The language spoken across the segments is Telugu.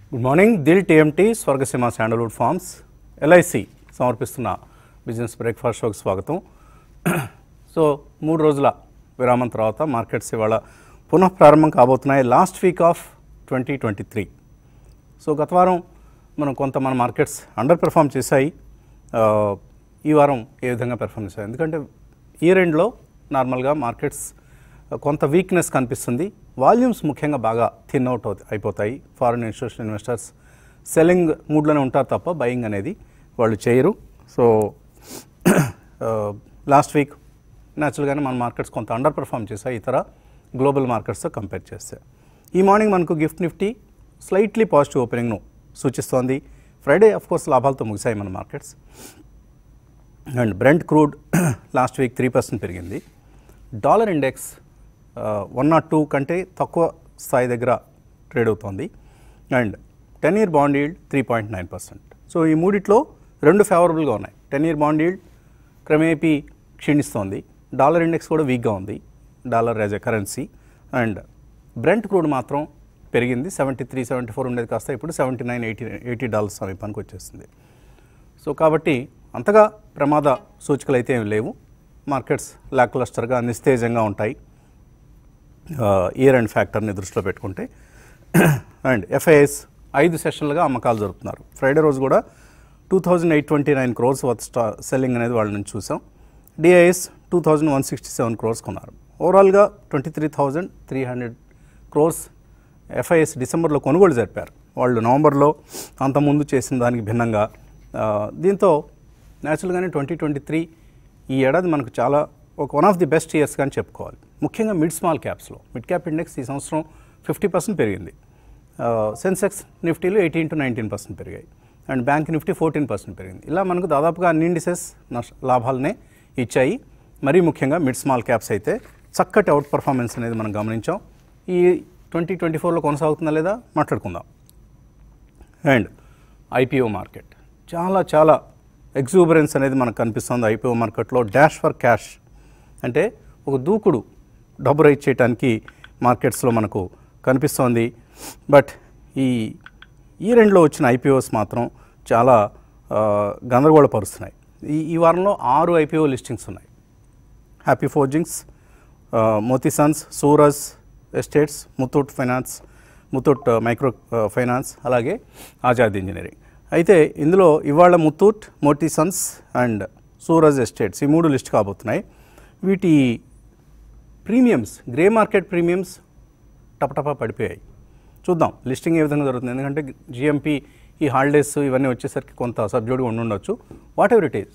Good morning Dil TMT Swargaseema sandalwood farms LIC సమర్పిస్తున్న బిజినెస్ బ్రేక్ఫాస్ట్ షోకి స్వాగతం సో మూడు రోజుల విరామం తర్వాత మార్కెట్స్ ఇవాళ పునః ప్రారంభం కాబోతున్నాయి last week of twenty twenty three so గత వారం మనం కొంత మన మార్కెట్స్ అండర్ పెర్ఫామ్ చేశాయి ఆ, ఈ వారం ఏ విధంగా పెర్ఫామ్ చేశాయి ఎందుకంటే ఇయర్ ఎండ్లో నార్మల్గా మార్కెట్స్ కొంత వీక్నెస్ కనిపిస్తుంది వాల్యూమ్స్ ముఖ్యంగా బాగా థిన్ అవుట్ అవుతాయి అయిపోతాయి ఫారిన్ ఇన్స్టిట్యూషన్ ఇన్వెస్టర్స్ సెల్లింగ్ మూడ్లోనే ఉంటారు తప్ప బయింగ్ అనేది వాళ్ళు చేయరు సో లాస్ట్ వీక్ న్యాచురల్గానే మన మార్కెట్స్ కొంత అండర్ పెర్ఫామ్ చేశాయి ఇతర గ్లోబల్ మార్కెట్స్తో కంపేర్ చేస్తే ఈ మార్నింగ్ మనకు గిఫ్ట్ నిఫ్టీ స్లైట్లీ పాజిటివ్ ఓపెనింగ్ను సూచిస్తోంది ఫ్రైడే ఆఫ్ కోర్స్ లాభాలతో ముగిశాయి మన markets and brent crude last week three percent పెరిగింది dollar index one naught two కంటే తక్కువ స్థాయి దగ్గర ట్రేడ్ అవుతోంది and ten year bond yield three point nine percent so ఈ మూడిట్లో రెండు ఫేవరబుల్గా ఉన్నాయి టెన్ ఇయర్ బాండ్ ఈల్డ్ క్రమేపీ క్షీణిస్తోంది డాలర్ ఇండెక్స్ కూడా వీక్గా ఉంది dollar as a currency and brent crude మాత్రం పెరిగింది సెవెంటీ త్రీ సెవెంటీ ఫోర్ ఉండేది కాస్త ఇప్పుడు seventy nine eighty eighty dollars సమీపానికి వచ్చేసింది సో కాబట్టి అంతగా ప్రమాద సూచికలు అయితే ఏమి లేవు మార్కెట్స్ లాక్లస్టర్గా నిస్తేజంగా ఉంటాయి ఇయర్ అండ్ ఫ్యాక్టర్ని దృష్టిలో పెట్టుకుంటే అండ్ ఎఫ్ఐఎస్ ఐదు సెషన్లుగా అమ్మకాలు జరుపుతున్నారు ఫ్రైడే రోజు కూడా two thousand eight twenty nine crores worth స్టా సెల్లింగ్ అనేది వాళ్ళ నుంచి చూసాం DIIs two thousand one sixty seven crores కొన్నారు ఓవరాల్గా twenty three thousand three hundred crores FIIs డిసెంబర్లో కొనుగోలు జరిపారు వాళ్ళు నవంబర్లో అంతకుముందు చేసిన దానికి భిన్నంగా ఆ, దీంతో న్యాచురల్గానే ట్వంటీ ట్వంటీ త్రీ ఈ ఏడాది మనకు చాలా ఒక one of the best years కానీ చెప్పుకోవాలి ముఖ్యంగా మిడ్ స్మాల్ క్యాప్స్లో మిడ్ క్యాప్ ఇండెక్స్ ఈ సంవత్సరం ఫిఫ్టీ పర్సెంట్ పెరిగింది సెన్సెక్స్ నిఫ్టీలో ఎయిటీన్ టు నైన్టీన్ పర్సెంట్ పెరిగాయి and bank Nifty fourteen percent పెరిగింది ఇలా మనకు దాదాపుగా అన్ని ఇండిసెస్ నష్ట లాభాలనే ఇచ్చాయి మరీ ముఖ్యంగా మిడ్ స్మాల్ క్యాప్స్ అయితే చక్కటి అవుట్ పర్ఫార్మెన్స్ అనేది మనం గమనించాం ఈ ట్వంటీ ట్వంటీ ఫోర్లో కొనసాగుతుందా లేదా మాట్లాడుకుందాం అండ్ ఐపీఓ మార్కెట్ చాలా చాలా ఎగ్జూబరెన్స్ అనేది మనకు కనిపిస్తుంది ఐపీఓ మార్కెట్లో డాష్ ఫర్ క్యాష్ అంటే ఒక దూకుడు డబ్బు రైజ్ చేయడానికి మార్కెట్స్లో మనకు కనిపిస్తోంది బట్ ఈ ఈ రెండులో వచ్చిన ఐపీఓస్ మాత్రం చాలా ఆ, గందరగోళపరుస్తున్నాయి ఈ ఈ వారంలో ఆరు ఐపీఓ లిస్టింగ్స్ ఉన్నాయి Happy Forgings Moti Sons Suraj Estates Muthoot finance Muthoot micro finance అలాగే ఆజాద్ ఇంజనీరింగ్ అయితే ఇందులో ఇవాళ Muthoot Moti Sons and Suraj Estates ఈ మూడు లిస్ట్ కాబోతున్నాయి వీటి ప్రీమియమ్స్ గ్రే మార్కెట్ ప్రీమియమ్స్ టపటపా పడిపోయాయి చూద్దాం లిస్టింగ్ ఏ విధంగా జరుగుతుంది ఎందుకంటే జిఎంపీ ఈ హాలిడేస్ ఇవన్నీ వచ్చేసరికి కొంత సబ్జెక్ట్గా ఉండుండొచ్చు వాట్ ఎవర్ ఇట్ ఈస్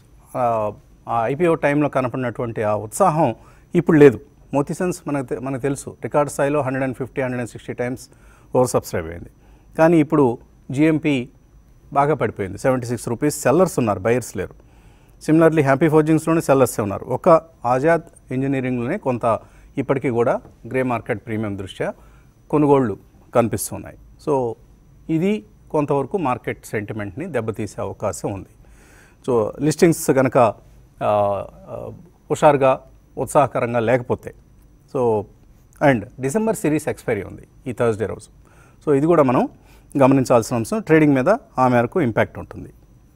ఆ ఐపీఓ టైంలో కనపడినటువంటి ఆ ఉత్సాహం ఇప్పుడు లేదు మోతిసన్స్ మనకు తె- మనకు తెలుసు రికార్డ్ స్థాయిలో hundred and fifty hundred and sixty times over subscribe అయింది కానీ ఇప్పుడు జిఎంపీ బాగా పడిపోయింది సెవెంటీ సిక్స్ రూపీస్ సెల్లర్స్ ఉన్నారు బయర్స్ లేరు సిమిలర్లీ హ్యాపీ ఫోర్జింగ్స్లోనే సెల్లర్సే ఉన్నారు ఒక ఆజాద్ ఇంజనీరింగ్లోనే కొంత ఇప్పటికీ కూడా గ్రే మార్కెట్ ప్రీమియం దృష్ట్యా కొనుగోళ్లు కనిపిస్తున్నాయి సో ఇది కొంతవరకు మార్కెట్ సెంటిమెంట్ని దెబ్బతీసే అవకాశం ఉంది సో లిస్టింగ్స్ కనుక ఆ, ఆ, హుషారుగా ఉత్సాహకరంగా లేకపోతే so and December series expiry ఉంది ఈ థర్స్డే రోజు సో ఇది కూడా మనం గమనించాల్సిన అంశం ట్రేడింగ్ మీద ఆ మేరకు ఇంపాక్ట్ ఉంటుంది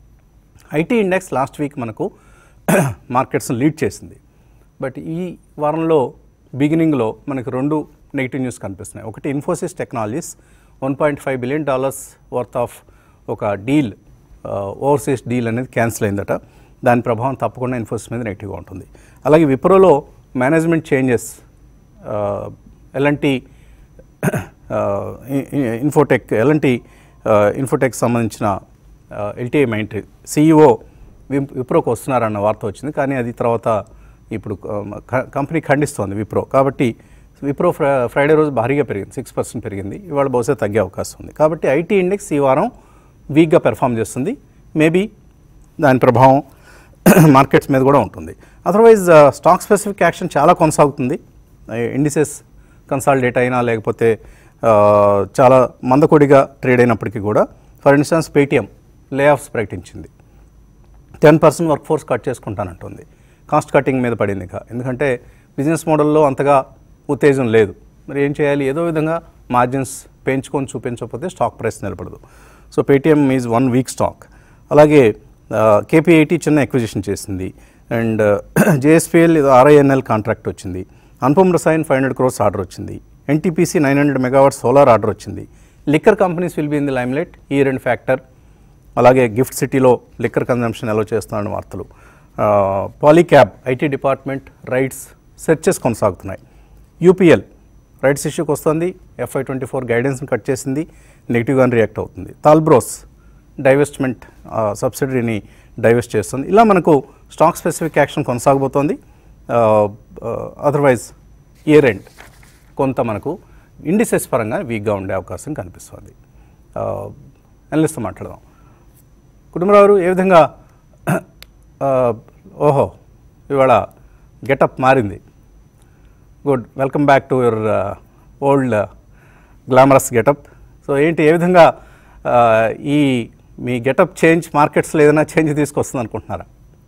ఐటీ ఇండెక్స్ లాస్ట్ వీక్ మనకు మార్కెట్స్ని లీడ్ చేసింది బట్ ఈ వారంలో బిగినింగ్లో మనకు రెండు నెగిటివ్ న్యూస్ కనిపిస్తున్నాయి ఒకటి Infosys Technologies one point five billion dollars worth of ఒక డీల్ ఓవర్సీస్ డీల్ అనేది క్యాన్సిల్ అయిందట దాని ప్రభావం తప్పకుండా ఇన్ఫోసిస్ మీద నెగిటివ్గా ఉంటుంది అలాగే విప్రోలో మేనేజ్మెంట్ చేంజెస్ ఎలాంటి ఇన్ఫోటెక్ ఎలాంటి ఇన్ఫోటెక్ సంబంధించిన ఎల్టీఐ మైంట్ సిఇఓ విప్రోకి వస్తున్నారన్న వార్త వచ్చింది కానీ అది తర్వాత ఇప్పుడు క- కంపెనీ ఖండిస్తోంది విప్రో కాబట్టి విప్రో ఫ్రై ఫ్రైడే రోజు భారీగా పెరిగింది సిక్స్ పర్సెంట్ పెరిగింది ఇవాళ బహుశా తగ్గే అవకాశం ఉంది కాబట్టి ఐటీ ఇండెక్స్ ఈ వారం వీక్గా పెర్ఫామ్ చేస్తుంది మేబీ దాని ప్రభావం మార్కెట్స్ మీద కూడా ఉంటుంది అదర్వైజ్ స్టాక్ స్పెసిఫిక్ యాక్షన్ చాలా కొనసాగుతుంది ఇండిసెస్ కన్సాలిడేట్ అయినా లేకపోతే ఆ, చాలా మందకొడిగా ట్రేడ్ అయినప్పటికీ కూడా for instance Paytm layoffs ప్రకటించింది ten percent workforce cut చేసుకుంటానంటుంది కాస్ట్ కటింగ్ మీద పడింది ఇక ఎందుకంటే బిజినెస్ మోడల్లో అంతగా ఉత్తేజం లేదు మరి ఏం చేయాలి ఏదో విధంగా మార్జిన్స్ పెంచుకొని చూపించకపోతే స్టాక్ ప్రైస్ నిలబడదు so Paytm is one weak stock అలాగే కేపీఐటీ చిన్న ఎక్విజిషన్ చేసింది అండ్ జేఎస్పిఎల్ ఇది ఆర్ఐఎన్ఎల్ కాంట్రాక్ట్ వచ్చింది Anupam Rasayan five hundred crores order వచ్చింది NTPC nine hundred megawatt solar order వచ్చింది liquor companies will be in the limelight ఈ రెండు ఫ్యాక్టర్ అలాగే గిఫ్ట్ సిటీలో లిక్కర్ కన్జంప్షన్ ఎలా చేస్తున్నారని వార్తలు Polycab IT department raids searches కొనసాగుతున్నాయి యూపీఎల్ రైట్స్ ఇష్యూకి వస్తుంది ఎఫ్ఐ ట్వంటీ ఫోర్ గైడెన్స్ని కట్ చేసింది నెగిటివ్గానే రియాక్ట్ అవుతుంది తాల్బ్రోస్ డైవెస్ట్మెంట్ సబ్సిడరీని డైవెస్ట్ చేస్తుంది ఇలా మనకు స్టాక్ స్పెసిఫిక్ యాక్షన్ కొనసాగబోతోంది అదర్వైజ్ ఇయర్ ఎండ్ కొంత మనకు ఇండిసెస్ పరంగా వీక్గా ఉండే అవకాశం కనిపిస్తుంది అనలిస్ట్తో మాట్లాడదాం కుటుంబరావు ఏ విధంగా ఆ, ఓహో ఇవాళ గెటప్ మారింది good welcome back to your old glamorous getup so ఏంటి ఏ విధంగా ఆ, ఈ మీ గెటప్ చేంజ్ మార్కెట్స్లో ఏదైనా చేంజ్ తీసుకొస్తుంది అనుకుంటున్నారా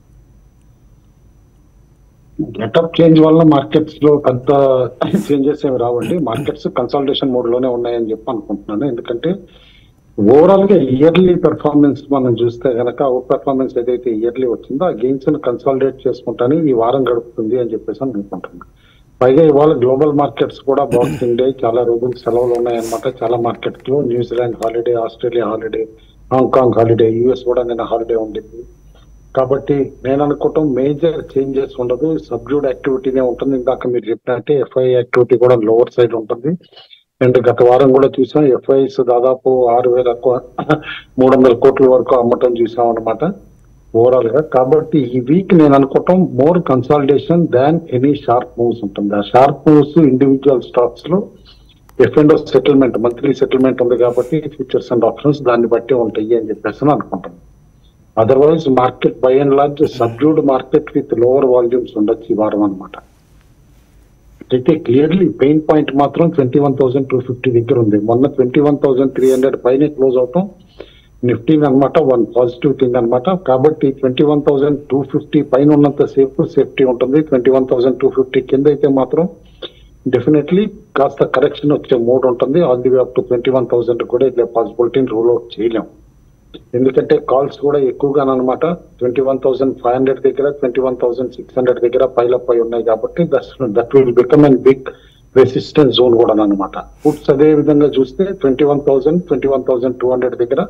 గెటప్ చేంజ్ వల్ల మార్కెట్స్ లో పెద్ద చేంజెస్ ఏమి రావండి మార్కెట్స్ కన్సల్టేషన్ మోడ్ లోనే ఉన్నాయని చెప్పి అనుకుంటున్నాను ఎందుకంటే ఓవరాల్ గా ఇయర్లీ పెర్ఫార్మెన్స్ మనం చూస్తే గనక అవుట్ పెర్ఫార్మెన్స్ ఏదైతే ఇయర్లీ వచ్చిందో ఆ గెయిన్స్ ని కన్సాలిడేట్ చేసుకుంటానే ఈ వారం గడుపుతుంది అని చెప్పేసి అని అనుకుంటున్నాను పైగా ఇవాళ గ్లోబల్ మార్కెట్స్ కూడా బాక్సింగ్ డే చాలా రోజులు సెలవులు ఉన్నాయన్నమాట చాలా మార్కెట్స్ లో New Zealand holiday Australia holiday Hong Kong holiday US కూడా నిన్న హాలిడే ఉండింది కాబట్టి నేను అనుకోవటం మేజర్ చేంజెస్ ఉండదు సబ్జ్యూడ్ యాక్టివిటీనే ఉంటుంది ఇందాక మీరు చెప్పినట్టే ఎఫ్ఐ యాక్టివిటీ కూడా లోవర్ సైడ్ ఉంటుంది అండ్ గత వారం కూడా చూసాం ఎఫ్ఐస్ దాదాపు ఆరు వేల కో- మూడు వందల కోట్ల వరకు అమ్మటం చూసాం అనమాట ఓవరాల్ గా కాబట్టి ఈ వీక్ నేను అనుకోవటం more consolidation than any sharp moves ఉంటుంది ఆ షార్ప్ మూవ్స్ ఇండివిజువల్ స్టాక్స్ లో F and settlement monthly settlement ఉంది కాబట్టి ఫ్యూచర్స్ అండ్ ఆప్షన్స్ దాన్ని బట్టి ఉంటాయి అని చెప్పేసి అని అనుకుంటున్నాను otherwise market by and large subdued market with lower volumes ఉండొచ్చు ఈ వారం అనమాట అయితే క్లియర్లీ పెయిన్ పాయింట్ మాత్రం twenty one thousand two fifty దగ్గర ఉంది మొన్న twenty one thousand three hundred పైన క్లోజ్ అవటం నిఫ్టీ అనమాట వన్ పాజిటివ్ థింగ్ అనమాట కాబట్టి twenty one thousand two fifty పైన ఉన్నంత సేఫ్ సేఫ్టీ ఉంటుంది twenty one thousand two fifty కింద అయితే మాత్రం డెఫినెట్లీ కాస్త కరెక్షన్ వచ్చే మోడ్ ఉంటుంది all the way up to twenty one thousand కూడా ఇట్లా పాసిబిలిటీని రూల్ అవుట్ చేయలేం ఎందుకంటే కాల్స్ కూడా ఎక్కువగా అనమాట twenty one thousand five hundred దగ్గర twenty one thousand six hundred దగ్గర పైలప్ అయి ఉన్నాయి కాబట్టి that will become and big resistance zone కూడా అనమాట ఫుడ్స్ అదే విధంగా చూస్తే twenty one thousand twenty one thousand two hundred దగ్గర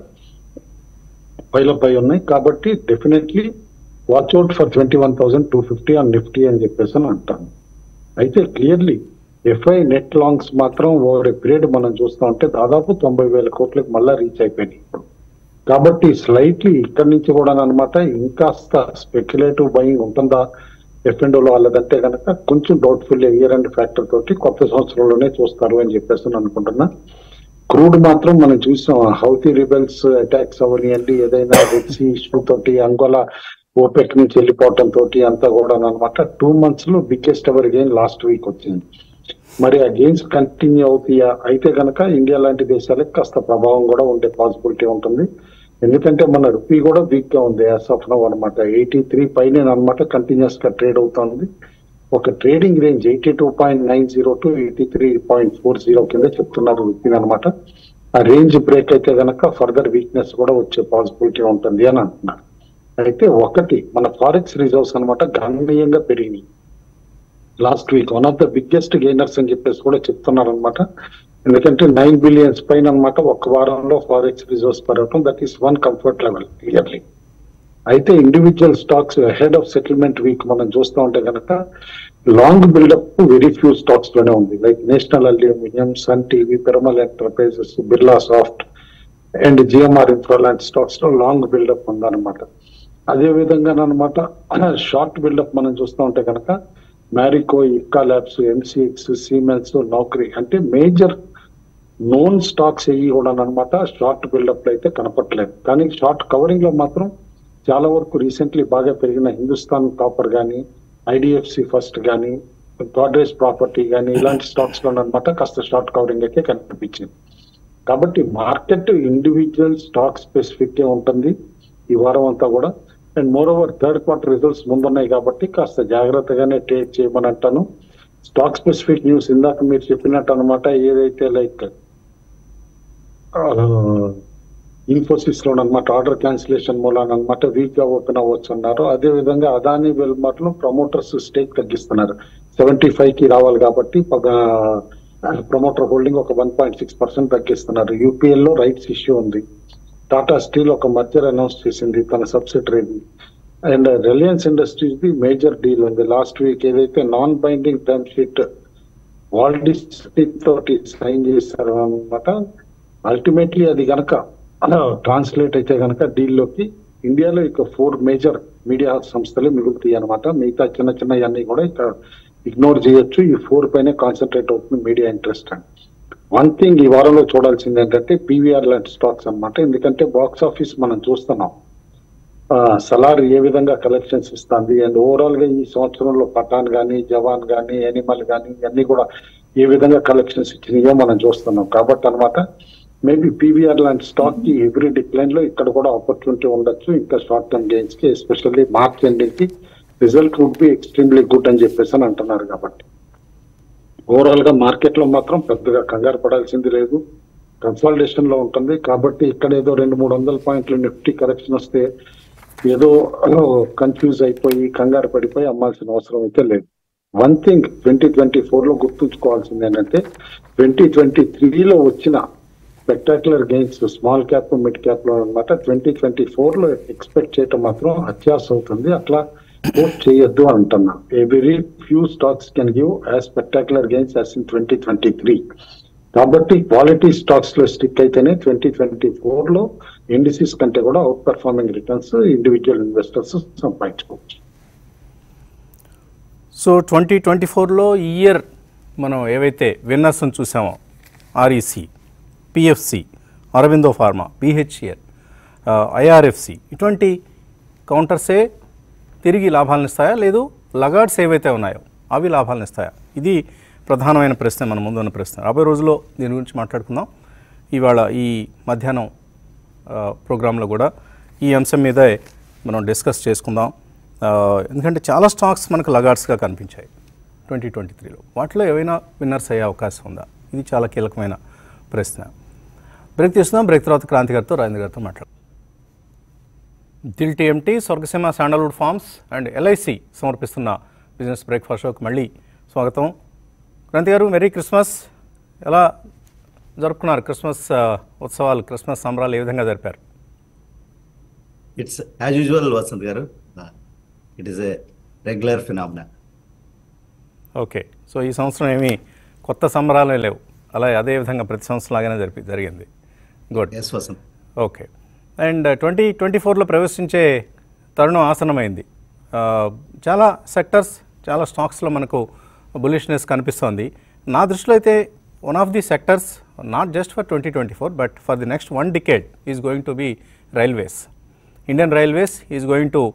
పైలప్ అయి ఉన్నాయి కాబట్టి definitely watch out for twenty one thousand two fifty and Nifty అని చెప్పేసి అని అంటాను అయితే క్లియర్లీ ఎఫ్ఐ నెట్ లాంగ్స్ మాత్రం ఓవర్ పీరియడ్ మనం చూస్తా ఉంటే దాదాపు తొంభై వేల కోట్లకు మళ్ళా రీచ్ అయిపోయినాయి ఇప్పుడు కాబట్టి స్లైట్లీ ఇక్కడి నుంచి కూడా అనమాట ఇంకాస్త స్పెక్యులేటివ్ బయింగ్ ఉంటుందా ఎఫ్ అండ్ లో వాళ్ళదంటే కనుక కొంచెం డౌట్ఫుల్ ఇయర్ అండ్ ఫ్యాక్టర్ తోటి కొత్త సంవత్సరంలోనే చూస్తారు అని చెప్పేసి నేను అనుకుంటున్నా క్రూడ్ మాత్రం మనం చూసాం హౌతీ రిబెల్స్ అటాక్స్ అవనియండి ఏదైనా రెడ్సీ ఇష్యూ తోటి అంగోలా ఓపెక్ నుంచి వెళ్ళిపోవటం తోటి అంతా కూడా అనమాట టూ మంత్స్ లో biggest ever gain last week వచ్చింది మరి ఆ గెయిన్స్ కంటిన్యూ అవుతాయా అయితే గనక ఇండియా లాంటి దేశాలకు కాస్త ప్రభావం కూడా ఉండే పాసిబిలిటీ ఉంటుంది ఎందుకంటే మన రూపీ కూడా వీక్ గా ఉంది యాస్ ఆఫ్ నో అనమాట ఎయిటీ త్రీ పైన అనమాట కంటిన్యూస్ గా ట్రేడ్ అవుతుంది ఒక trading range eighty two point nine zero to eighty three point four zero కింద చెప్తున్నారు రూపీ అనమాట ఆ రేంజ్ బ్రేక్ అయితే గనక ఫర్దర్ వీక్నెస్ కూడా వచ్చే పాసిబిలిటీ ఉంటుంది అని అంటున్నారు అయితే ఒకటి మన ఫారెక్స్ రిజర్వ్స్ అనమాట గణనీయంగా పెరిగినాయి last week one of the biggest gainers అని చెప్పేసి కూడా చెప్తున్నారు అనమాట ఎందుకంటే నైన్ బిలియన్స్ పైన అనమాట ఒక వారంలో ఫారెక్స్ రిజర్వ్స్ పెరగటం that is one comfort level clearly అయితే individual stocks ahead of settlement week మనం చూస్తూ ఉంటే కనుక long buildup very few stocks లోనే ఉంది like National Aluminium Sun TV Piramal Enterprises Birlasoft and GMR Infra లాంటి స్టాక్స్ లో లాంగ్ బిల్డప్ ఉందన్నమాట అదే విధంగా అనమాట షార్ట్ బిల్డప్ మనం చూస్తూ ఉంటే కనుక Marico Ipca labs MCX Siemens Naukri అంటే మేజర్ నోన్ స్టాక్స్ అయ్యి కూడా అనమాట షార్ట్ బిల్డప్ లో అయితే కనపట్లేదు కానీ షార్ట్ కవరింగ్ లో మాత్రం చాలా వరకు రీసెంట్లీ బాగా పెరిగిన హిందుస్థాన్ కాపర్ కానీ ఐడిఎఫ్సి ఫస్ట్ కానీ గాడ్రేజ్ ప్రాపర్టీ కానీ ఇలాంటి స్టాక్స్ లో అనమాట కాస్త షార్ట్ కవరింగ్ అయితే కనిపించింది కాబట్టి మార్కెట్ ఇండివిజువల్ స్టాక్ స్పెసిఫిక్ ఉంటుంది ఈ వారం అంతా కూడా and moreover third quarter results ముందున్నాయి కాబట్టి కాస్త జాగ్రత్తగానే ట్రేడ్ చేయమని అంటాను స్టాక్ స్పెసిఫిక్ న్యూస్ ఇందాక మీరు చెప్పినట్టు అనమాట ఏదైతే లైక్ ఇన్ఫోసిస్ లో అనమాట ఆర్డర్ క్యాన్సిలేషన్ మూలాన అనమాట వీక్ గా ఓపెన్ అవ్వచ్చు అన్నారు అదే విధంగా అదాని వెల్మార్ట్ లో ప్రమోటర్స్ స్టేక్ తగ్గిస్తున్నారు సెవెంటీ ఫైవ్ కి రావాలి కాబట్టి ప్రమోటర్ హోల్డింగ్ ఒక వన్ పాయింట్ సిక్స్ పర్సెంట్ తగ్గిస్తున్నారు యూపీఎల్ లో రైట్స్ ఇష్యూ ఉంది టాటా స్టీల్ ఒక మర్జర్ అనౌన్స్ చేసింది తన సబ్సిడరీని and Reliance Industries the major deal ఉంది లాస్ట్ వీక్ ఏదైతే non binding term sheet Walt Disney తోటి సైన్ చేశారు అనమాట అల్టిమేట్లీ అది గనక ట్రాన్స్లేట్ అయితే గనక డీల్ లోకి ఇండియాలో ఇక ఫోర్ మేజర్ మీడియా సంస్థలు మిగులుతాయి అనమాట మిగతా చిన్న చిన్న అన్ని కూడా ఇక ఇగ్నోర్ చేయొచ్చు ఈ ఫోర్ పైనే కాన్సన్ట్రేట్ అవుతుంది మీడియా ఇంట్రెస్ట్ అని వన్ థింగ్ ఈ వారంలో చూడాల్సింది ఏంటంటే పీవీఆర్ లాంటి స్టాక్స్ అన్నమాట ఎందుకంటే బాక్స్ ఆఫీస్ మనం చూస్తున్నాం ఆ, సలార్ ఏ విధంగా కలెక్షన్స్ ఇస్తుంది అండ్ ఓవరాల్ గా ఈ సంవత్సరంలో పఠాన్ గానీ జవాన్ గానీ ఎనిమల్ గానీ ఇవన్నీ కూడా ఏ విధంగా కలెక్షన్స్ ఇచ్చినాయో మనం చూస్తున్నాం కాబట్టి అన్నమాట మేబీ పీవీఆర్ లాంటి స్టాక్ కి ఎవ్రీ డిక్లైన్ లో ఇక్కడ కూడా ఆపర్చునిటీ ఉండొచ్చు ఇంకా షార్ట్ టర్మ్ గెయిన్స్ కి ఎస్పెషల్లీ మార్చ్ ఎండింగ్ కి result would be extremely good అని చెప్పేసి అని అంటున్నారు కాబట్టి ఓవరాల్ గా మార్కెట్ లో మాత్రం పెద్దగా కంగారు పడాల్సింది లేదు కన్సాలిడేషన్ లో ఉంటుంది కాబట్టి ఇక్కడ ఏదో రెండు మూడు వందల పాయింట్లు నిఫ్టీ కరెక్షన్ వస్తే ఏదో కన్ఫ్యూజ్ అయిపోయి కంగారు పడిపోయి అమ్మాల్సిన అవసరం అయితే లేదు one thing twenty twenty four లో గుర్తుంచుకోవాల్సింది ఏంటంటే ట్వంటీ ట్వంటీ త్రీలో వచ్చిన spectacular gains small cap mid cap లో అనమాట ట్వంటీ ట్వంటీ ఫోర్ లో ఎక్స్పెక్ట్ చేయటం మాత్రం అత్యాస అవుతుంది అట్లా పోస్ట్ చేయొద్దు అంటున్నా a very few stocks can give as spectacular gains as in twenty twenty three కాబట్టి క్వాలిటీ స్టాక్స్ లో స్టిక్ అయితేనే ట్వంటీ ట్వంటీ ఫోర్ లో ఇండిసిస్ కంటే కూడా outperforming returns individual investors సంపాదించుకోవచ్చు సో ట్వంటీ ట్వంటీ ఫోర్లో ఈ ఇయర్ మనం ఏవైతే విన్నర్స్ని చూసామో REC PFC Aurobindo pharma BHEL IRFC ఇటువంటి కౌంటర్సే తిరిగి లాభాలను ఇస్తాయా లేదు లగార్డ్స్ ఏవైతే ఉన్నాయో అవి లాభాలను ఇస్తాయా ఇది ప్రధానమైన ప్రశ్న మన ముందు ఉన్న ప్రశ్న రాబోయే రోజుల్లో దీని గురించి మాట్లాడుకుందాం ఇవాళ ఈ మధ్యాహ్నం ఆ, ప్రోగ్రాంలో కూడా ఈ అంశం మీదే మనం డిస్కస్ చేసుకుందాం ఆ, ఎందుకంటే చాలా స్టాక్స్ మనకు లగార్డ్స్గా కనిపించాయి ట్వంటీ ట్వంటీ త్రీలో వాటిలో ఏవైనా విన్నర్స్ అయ్యే అవకాశం ఉందా ఇది చాలా కీలకమైన ప్రశ్న బ్రేక్ తీసుకుందాం బ్రేక్ తర్వాత క్రాంతి గారితో రాజేంద్ర గారితో మాట్లాడదాం Dil TMT Swargaseema sandalwood farms and LIC సమర్పిస్తున్న బిజినెస్ బ్రేక్ఫాస్ట్ షోకి మళ్ళీ స్వాగతం క్రాంతి గారు మెరీ క్రిస్మస్ ఎలా జరుపుకున్నారు క్రిస్మస్ ఆ, ఉత్సవాలు క్రిస్మస్ సంబరాలు ఏ విధంగా జరిపారు ఇట్స్ యాజ్ యూజువల్ వసంత్ గారు it is a regular phenomena okay so ఈ సంవత్సరం ఏమీ కొత్త సంబరాలే లేవు అలా అదే విధంగా ప్రతి సంవత్సరం లాగానే జరిపి జరిగింది good yes Vasant okay and twenty twenty ఫోర్లో ప్రవేశించే తరుణం ఆసన్నమైంది ఆ, చాలా సెక్టర్స్ చాలా స్టాక్స్లో మనకు బులిష్నెస్ కనిపిస్తోంది నా దృష్టిలో అయితే one of the sectors not just for twenty twenty four but for the next one decade is going to be railways Indian railways is going to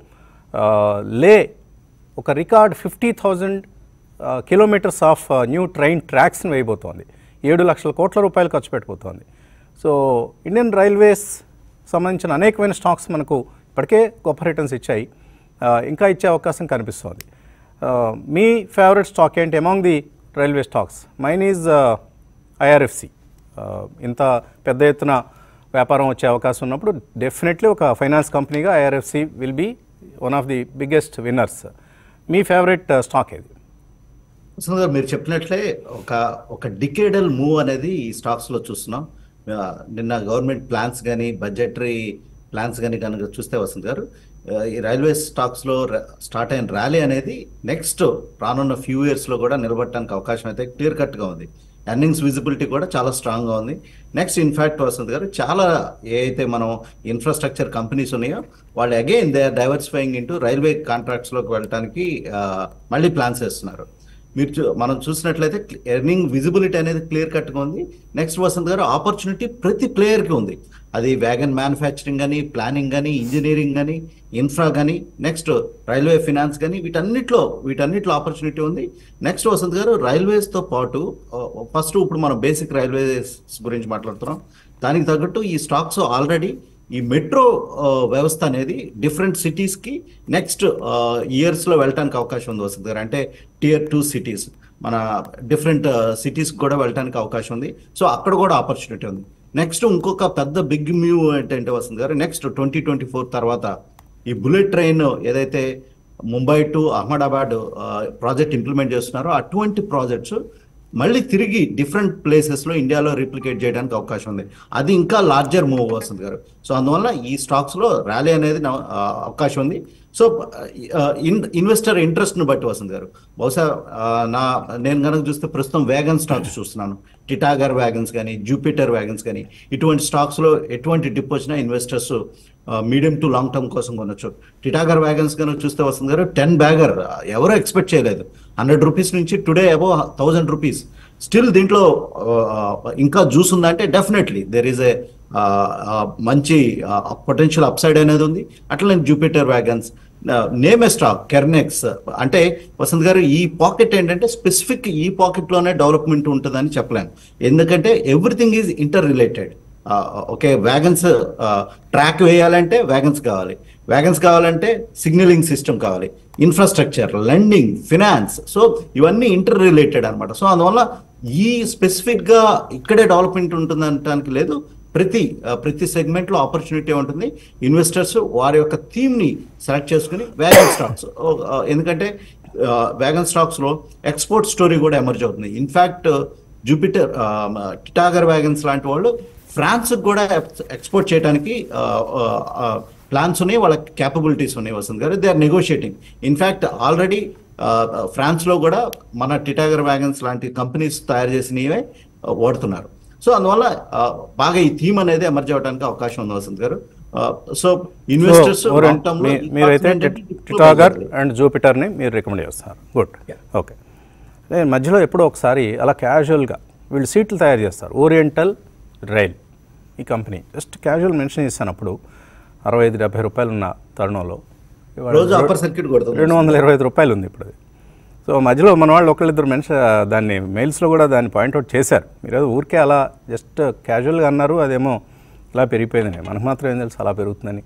lay ఒక record fifty thousand kilometres of new train ట్రాక్స్ని వేయబోతోంది ఏడు లక్షల కోట్ల రూపాయలు ఖర్చు పెట్టబోతోంది సో ఇండియన్ రైల్వేస్ సంబంధించిన అనేకమైన స్టాక్స్ మనకు ఇప్పటికే గొప్ప రిటర్న్స్ ఇచ్చాయి ఆ, ఇంకా ఇచ్చే అవకాశం కనిపిస్తోంది ఆ, మీ ఫేవరెట్ స్టాక్ ఏంటి among the railway stocks mine is IRFC ఇంత పెద్ద ఎత్తున వ్యాపారం వచ్చే అవకాశం ఉన్నప్పుడు డెఫినెట్లీ ఒక ఫైనాన్స్ కంపెనీగా IRFC will be one of the biggest winners మీ ఫేవరెట్ స్టాక్ ఏది వసంత్ గారు మీరు చెప్పినట్లే ఒక ఒక డికేడల్ మూవ్ అనేది ఈ స్టాక్స్ లో చూస్తున్నాం ఆ, నిన్న గవర్నమెంట్ ప్లాన్స్ కానీ బడ్జెటరీ ప్లాన్స్ కానీ కనుక చూస్తే వసంత్ గారు ఆ, ఈ రైల్వే స్టాక్స్ లో స్టార్ట్ అయిన ర్యాలీ అనేది నెక్స్ట్ రానున్న ఫ్యూ ఇయర్స్ లో కూడా నిలబడటానికి అవకాశం అయితే క్లియర్ కట్ గా ఉంది ఎర్నింగ్స్ విజిబిలిటీ కూడా చాలా స్ట్రాంగ్ గా ఉంది నెక్స్ట్ ఇన్ఫాక్ట్ వసంత్ గారు చాలా ఏ అయితే మనం ఇన్ఫ్రాస్ట్రక్చర్ కంపెనీస్ ఉన్నాయో వాళ్ళు again they are diversifying into railway contracts లోకి వెళ్ళడానికి ఆ, మళ్ళీ ప్లాన్స్ చేస్తున్నారు మీరు చూ- మనం చూసినట్లయితే ఎర్నింగ్ విజిబిలిటీ అనేది క్లియర్ కట్గా ఉంది నెక్స్ట్ వసంత్ గారు ఆపర్చునిటీ ప్రతి ప్లేయర్కి ఉంది అది వ్యాగన్ మ్యానుఫ్యాక్చరింగ్ కానీ ప్లానింగ్ కానీ ఇంజనీరింగ్ కానీ ఇన్ఫ్రా కానీ నెక్స్ట్ రైల్వే ఫినాన్స్ కానీ వీటన్నిటిలో వీటన్నిటిలో ఆపర్చునిటీ ఉంది నెక్స్ట్ వసంత్ గారు రైల్వేస్తో పాటు ఫస్ట్ ఇప్పుడు మనం బేసిక్ రైల్వేస్ గురించి మాట్లాడుతున్నాం దానికి తగ్గట్టు ఈ స్టాక్స్ ఆల్రెడీ ఈ మెట్రో ఆ, వ్యవస్థ అనేది డిఫరెంట్ సిటీస్కి నెక్స్ట్ ఇయర్స్లో వెళ్ళటానికి అవకాశం ఉంది వస్తుంది గారు అంటే టియర్ టూ సిటీస్ మన డిఫరెంట్ సిటీస్ కూడా వెళ్ళటానికి అవకాశం ఉంది సో అక్కడ కూడా ఆపర్చునిటీ ఉంది నెక్స్ట్ ఇంకొక పెద్ద బిగ్ మ్యూ ఏంటంటే వస్తుంది గారు నెక్స్ట్ ట్వంటీ ట్వంటీ ఫోర్ తర్వాత ఈ బుల్లెట్ ట్రైన్ ఏదైతే Mumbai to Ahmedabad project implement చేస్తున్నారో అటువంటి ప్రాజెక్ట్స్ మళ్ళీ తిరిగి డిఫరెంట్ ప్లేసెస్లో ఇండియాలో రిప్లికేట్ చేయడానికి అవకాశం ఉంది అది ఇంకా లార్జర్ మూవ్ వస్తుంది గారు సో అందువల్ల ఈ స్టాక్స్లో ర్యాలీ అనేది నా- ఆ, అవకాశం ఉంది సో ఇన్ ఇన్వెస్టర్ ఇంట్రెస్ట్ను బట్టి వస్తుంది గారు బహుశా ఆ, నా నేను కనుక చూస్తే ప్రస్తుతం వ్యాగన్ స్టాక్స్ చూస్తున్నాను టిటాగర్ వ్యాగన్స్ కానీ జూపిటర్ వ్యాగన్స్ కానీ ఇటువంటి స్టాక్స్లో ఎటువంటి డిప్ వచ్చినా investors medium to long term కోసం కొనొచ్చు టిటాగర్ వ్యాగన్స్ కనుక చూస్తే వస్తుంది గారు టెన్ బ్యాగర్ ఎవరో ఎక్స్పెక్ట్ చేయలేదు హండ్రెడ్ రూపీస్ నుంచి today above thousand rupees still దీంట్లో ఆ, ఇంకా జ్యూస్ ఉందంటే డెఫినెట్లీ దెర్ ఈస్ ఏ మంచి పొటెన్షియల్ అప్సైడ్ అనేది ఉంది అట్లనే Jupiter wagons name a stock Kernex అంటే వసంత్ గారు ఈ పాకెట్ ఏంటంటే స్పెసిఫిక్ ఈ పాకెట్ లోనే డెవలప్మెంట్ ఉంటుందని చెప్పలేను ఎందుకంటే everything is interrelated okay wagons track వేయాలంటే వ్యాగన్స్ కావాలి వ్యాగన్స్ కావాలంటే సిగ్నలింగ్ సిస్టమ్ కావాలి ఇన్ఫ్రాస్ట్రక్చర్ లెండింగ్ ఫినాన్స్ సో ఇవన్నీ ఇంటర్ రిలేటెడ్ అనమాట సో అందువల్ల ఈ స్పెసిఫిక్ గా ఇక్కడే డెవలప్మెంట్ ఉంటుంది అనడానికి లేదు ప్రతి ఆ, ప్రతి సెగ్మెంట్ లో ఆపర్చునిటీ ఉంటుంది ఇన్వెస్టర్స్ వారి యొక్క థీమ్ ని సెలెక్ట్ చేసుకుని వ్యాగన్ స్టాక్స్ ఎందుకంటే వ్యాగన్ స్టాక్స్ లో ఎక్స్పోర్ట్ స్టోరీ కూడా ఎమర్జ్ అవుతుంది ఇన్ఫాక్ట్ జూపిటర్ టిటాగర్ వ్యాగన్స్ లాంటి వాళ్ళు ఫ్రాన్స్ కూడా ఎక్స్పోర్ట్ చేయడానికి ప్లాన్స్ ఉన్నాయి వాళ్ళ క్యాపబిలిటీస్ ఉన్నాయి వసంత్ గారు they are negotiating in fact already France లో కూడా మన టిటాగర్ వ్యాగన్స్ లాంటి కంపెనీస్ తయారు చేసినవే ఆ, వాడుతున్నారు సో అందువల్ల ఆ, బాగా ఈ థీమ్ అనేది ఎమర్జ్ అవడానికి అవకాశం ఉంది వసంత్ గారు సో ఇన్వెస్టర్స్ సో ఓరెంట్ మీ- మీరైతే టిటాగర్ అండ్ జూపిటర్ని మీరు రికమెండ్ చేస్తున్నారు గుడ్ ఓకే నేను మధ్యలో ఎప్పుడో ఒకసారి అలా క్యాజువల్గా వీళ్ళు సీట్లు తయారు చేస్తారు ఓరియంటల్ రైల్ ఈ కంపెనీ జస్ట్ క్యాజువల్ మెన్షన్ చేశాను అప్పుడు అరవై ఐదు డెబ్బై రూపాయలు ఉన్న తరుణంలో ఇవాళ రోజు అప్పర్ సర్క్యూట్ కొడుతుంది రెండు వందల ఇరవై ఐదు రూపాయలు ఉంది ఇప్పుడు అది సో మధ్యలో మన వాళ్ళు ఒకళ్ళిద్దరు మెన్షన్ దాన్ని మెయిల్స్లో కూడా దాన్ని పాయింట్అవుట్ చేశారు మీరు ఏదో ఊరికే అలా జస్ట్ క్యాజువల్గా అన్నారు అదేమో ఇలా పెరిగిపోయిందని మనకు మాత్రం ఏం తెలుసు అలా పెరుగుతుందని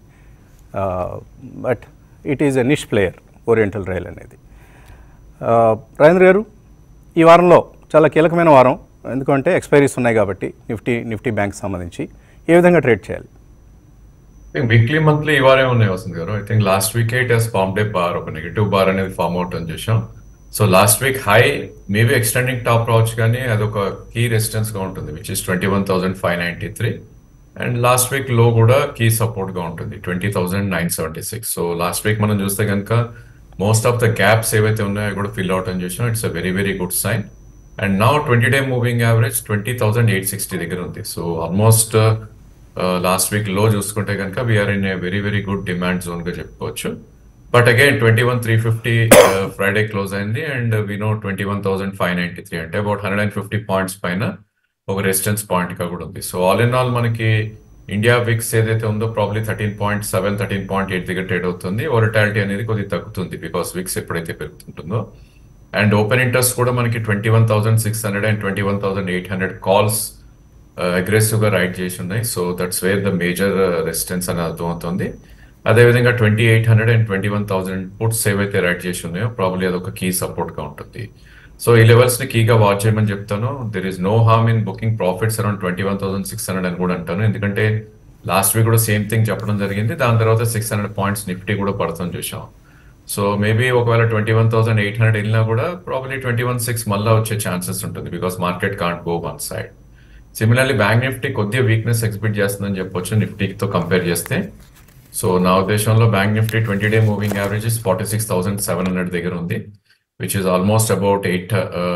but it is a niche player Oriental rail అనేది ఆ, రాజేంద్ర గారు ఈ వారంలో చాలా కీలకమైన వారం ఎందుకంటే ఎక్స్పైరీస్ ఉన్నాయి కాబట్టి నిఫ్టీ నిఫ్టీ బ్యాంక్ సంబంధించి ఏ విధంగా ట్రేడ్ చేయాలి వీక్లీ మంత్లీ ఈ వారే ఉన్నాయి వస్తుంది గారు I think last week it has form day bar ఒక నెగిటివ్ బార్ అనేది ఫార్మ్ అవుట్ అని చూసాం so last week high maybe extending top రావచ్చు కానీ అదొక కీ రెసిస్టెన్స్ గా ఉంటుంది which is twenty one thousand five ninety three and last week లో కూడా కీ సపోర్ట్ గా ఉంటుంది twenty thousand nine seventy six so last week మనం చూస్తే కనుక మోస్ట్ ఆఫ్ ద గ్యాప్స్ ఏవైతే ఉన్నాయో కూడా ఫిల్ అవుట్ అని చూసాం it's a very very good sign and now twenty day moving average twenty thousand eight sixty దగ్గర ఉంది సో ఆల్మోస్ట్ లాస్ట్ వీక్ లో చూసుకుంటే కనుక we are in a very very good demand zone గా చెప్పుకోవచ్చు but again twenty one three fifty Friday close అయింది అండ్ వినో twenty one thousand five ninety three అంటే about hundred and fifty points పైన ఒక రెసిస్టెన్స్ పాయింట్ గా కూడా ఉంది సో ఆల్ ఇన్ ఆల్ మనకి ఇండియా విక్స్ ఏదైతే ఉందో probably thirteen point seven thirteen point eight దగ్గర ట్రేడ్ అవుతుంది ఓరిటాలిటీ అనేది కొద్దిగా తగ్గుతుంది బికాస్ విక్స్ ఎప్పుడైతే పెరుగుతుంటుందో అండ్ ఓపెన్ ఇంట్రెస్ట్ కూడా మనకి twenty one thousand six hundred and twenty one thousand eight hundred calls aggressive గా రైట్ చేసి ఉన్నాయి so that's where the major resistance అని అర్థమవుతుంది అదేవిధంగా twenty eight hundred and twenty one thousand puts ఏవైతే రైట్ చేసి ఉన్నాయో ప్రాబ్లీ అదొక కీ సపోర్ట్ గా ఉంటుంది సో ఈ లెవెల్స్ ని కీగా వాచ్ చేయమని చెప్తాను there is no harm in booking profits around twenty one thousand six hundred అని కూడా అంటాను ఎందుకంటే లాస్ట్ వీక్ కూడా సేమ్ థింగ్ చెప్పడం జరిగింది దాని తర్వాత సిక్స్ హండ్రెడ్ పాయింట్స్ నిఫ్టీ కూడా పడతాం చూసాం సో మేబీ ఒకవేళ twenty one thousand eight hundred వెళ్ళినా కూడా ప్రాబ్లీ ట్వంటీ వన్ సిక్స్ మళ్ళీ వచ్చే ఛాన్సెస్ ఉంటుంది because market can't go one side similarly bank Nifty కొద్దిగా వీక్నెస్ ఎక్స్పెక్ట్ చేస్తుందని చెప్పొచ్చు నిఫ్టీతో కంపేర్ చేస్తే సో నా ఉద్దేశంలో bank Nifty twenty day moving average forty six thousand seven hundred దగ్గర ఉంది which is almost about eight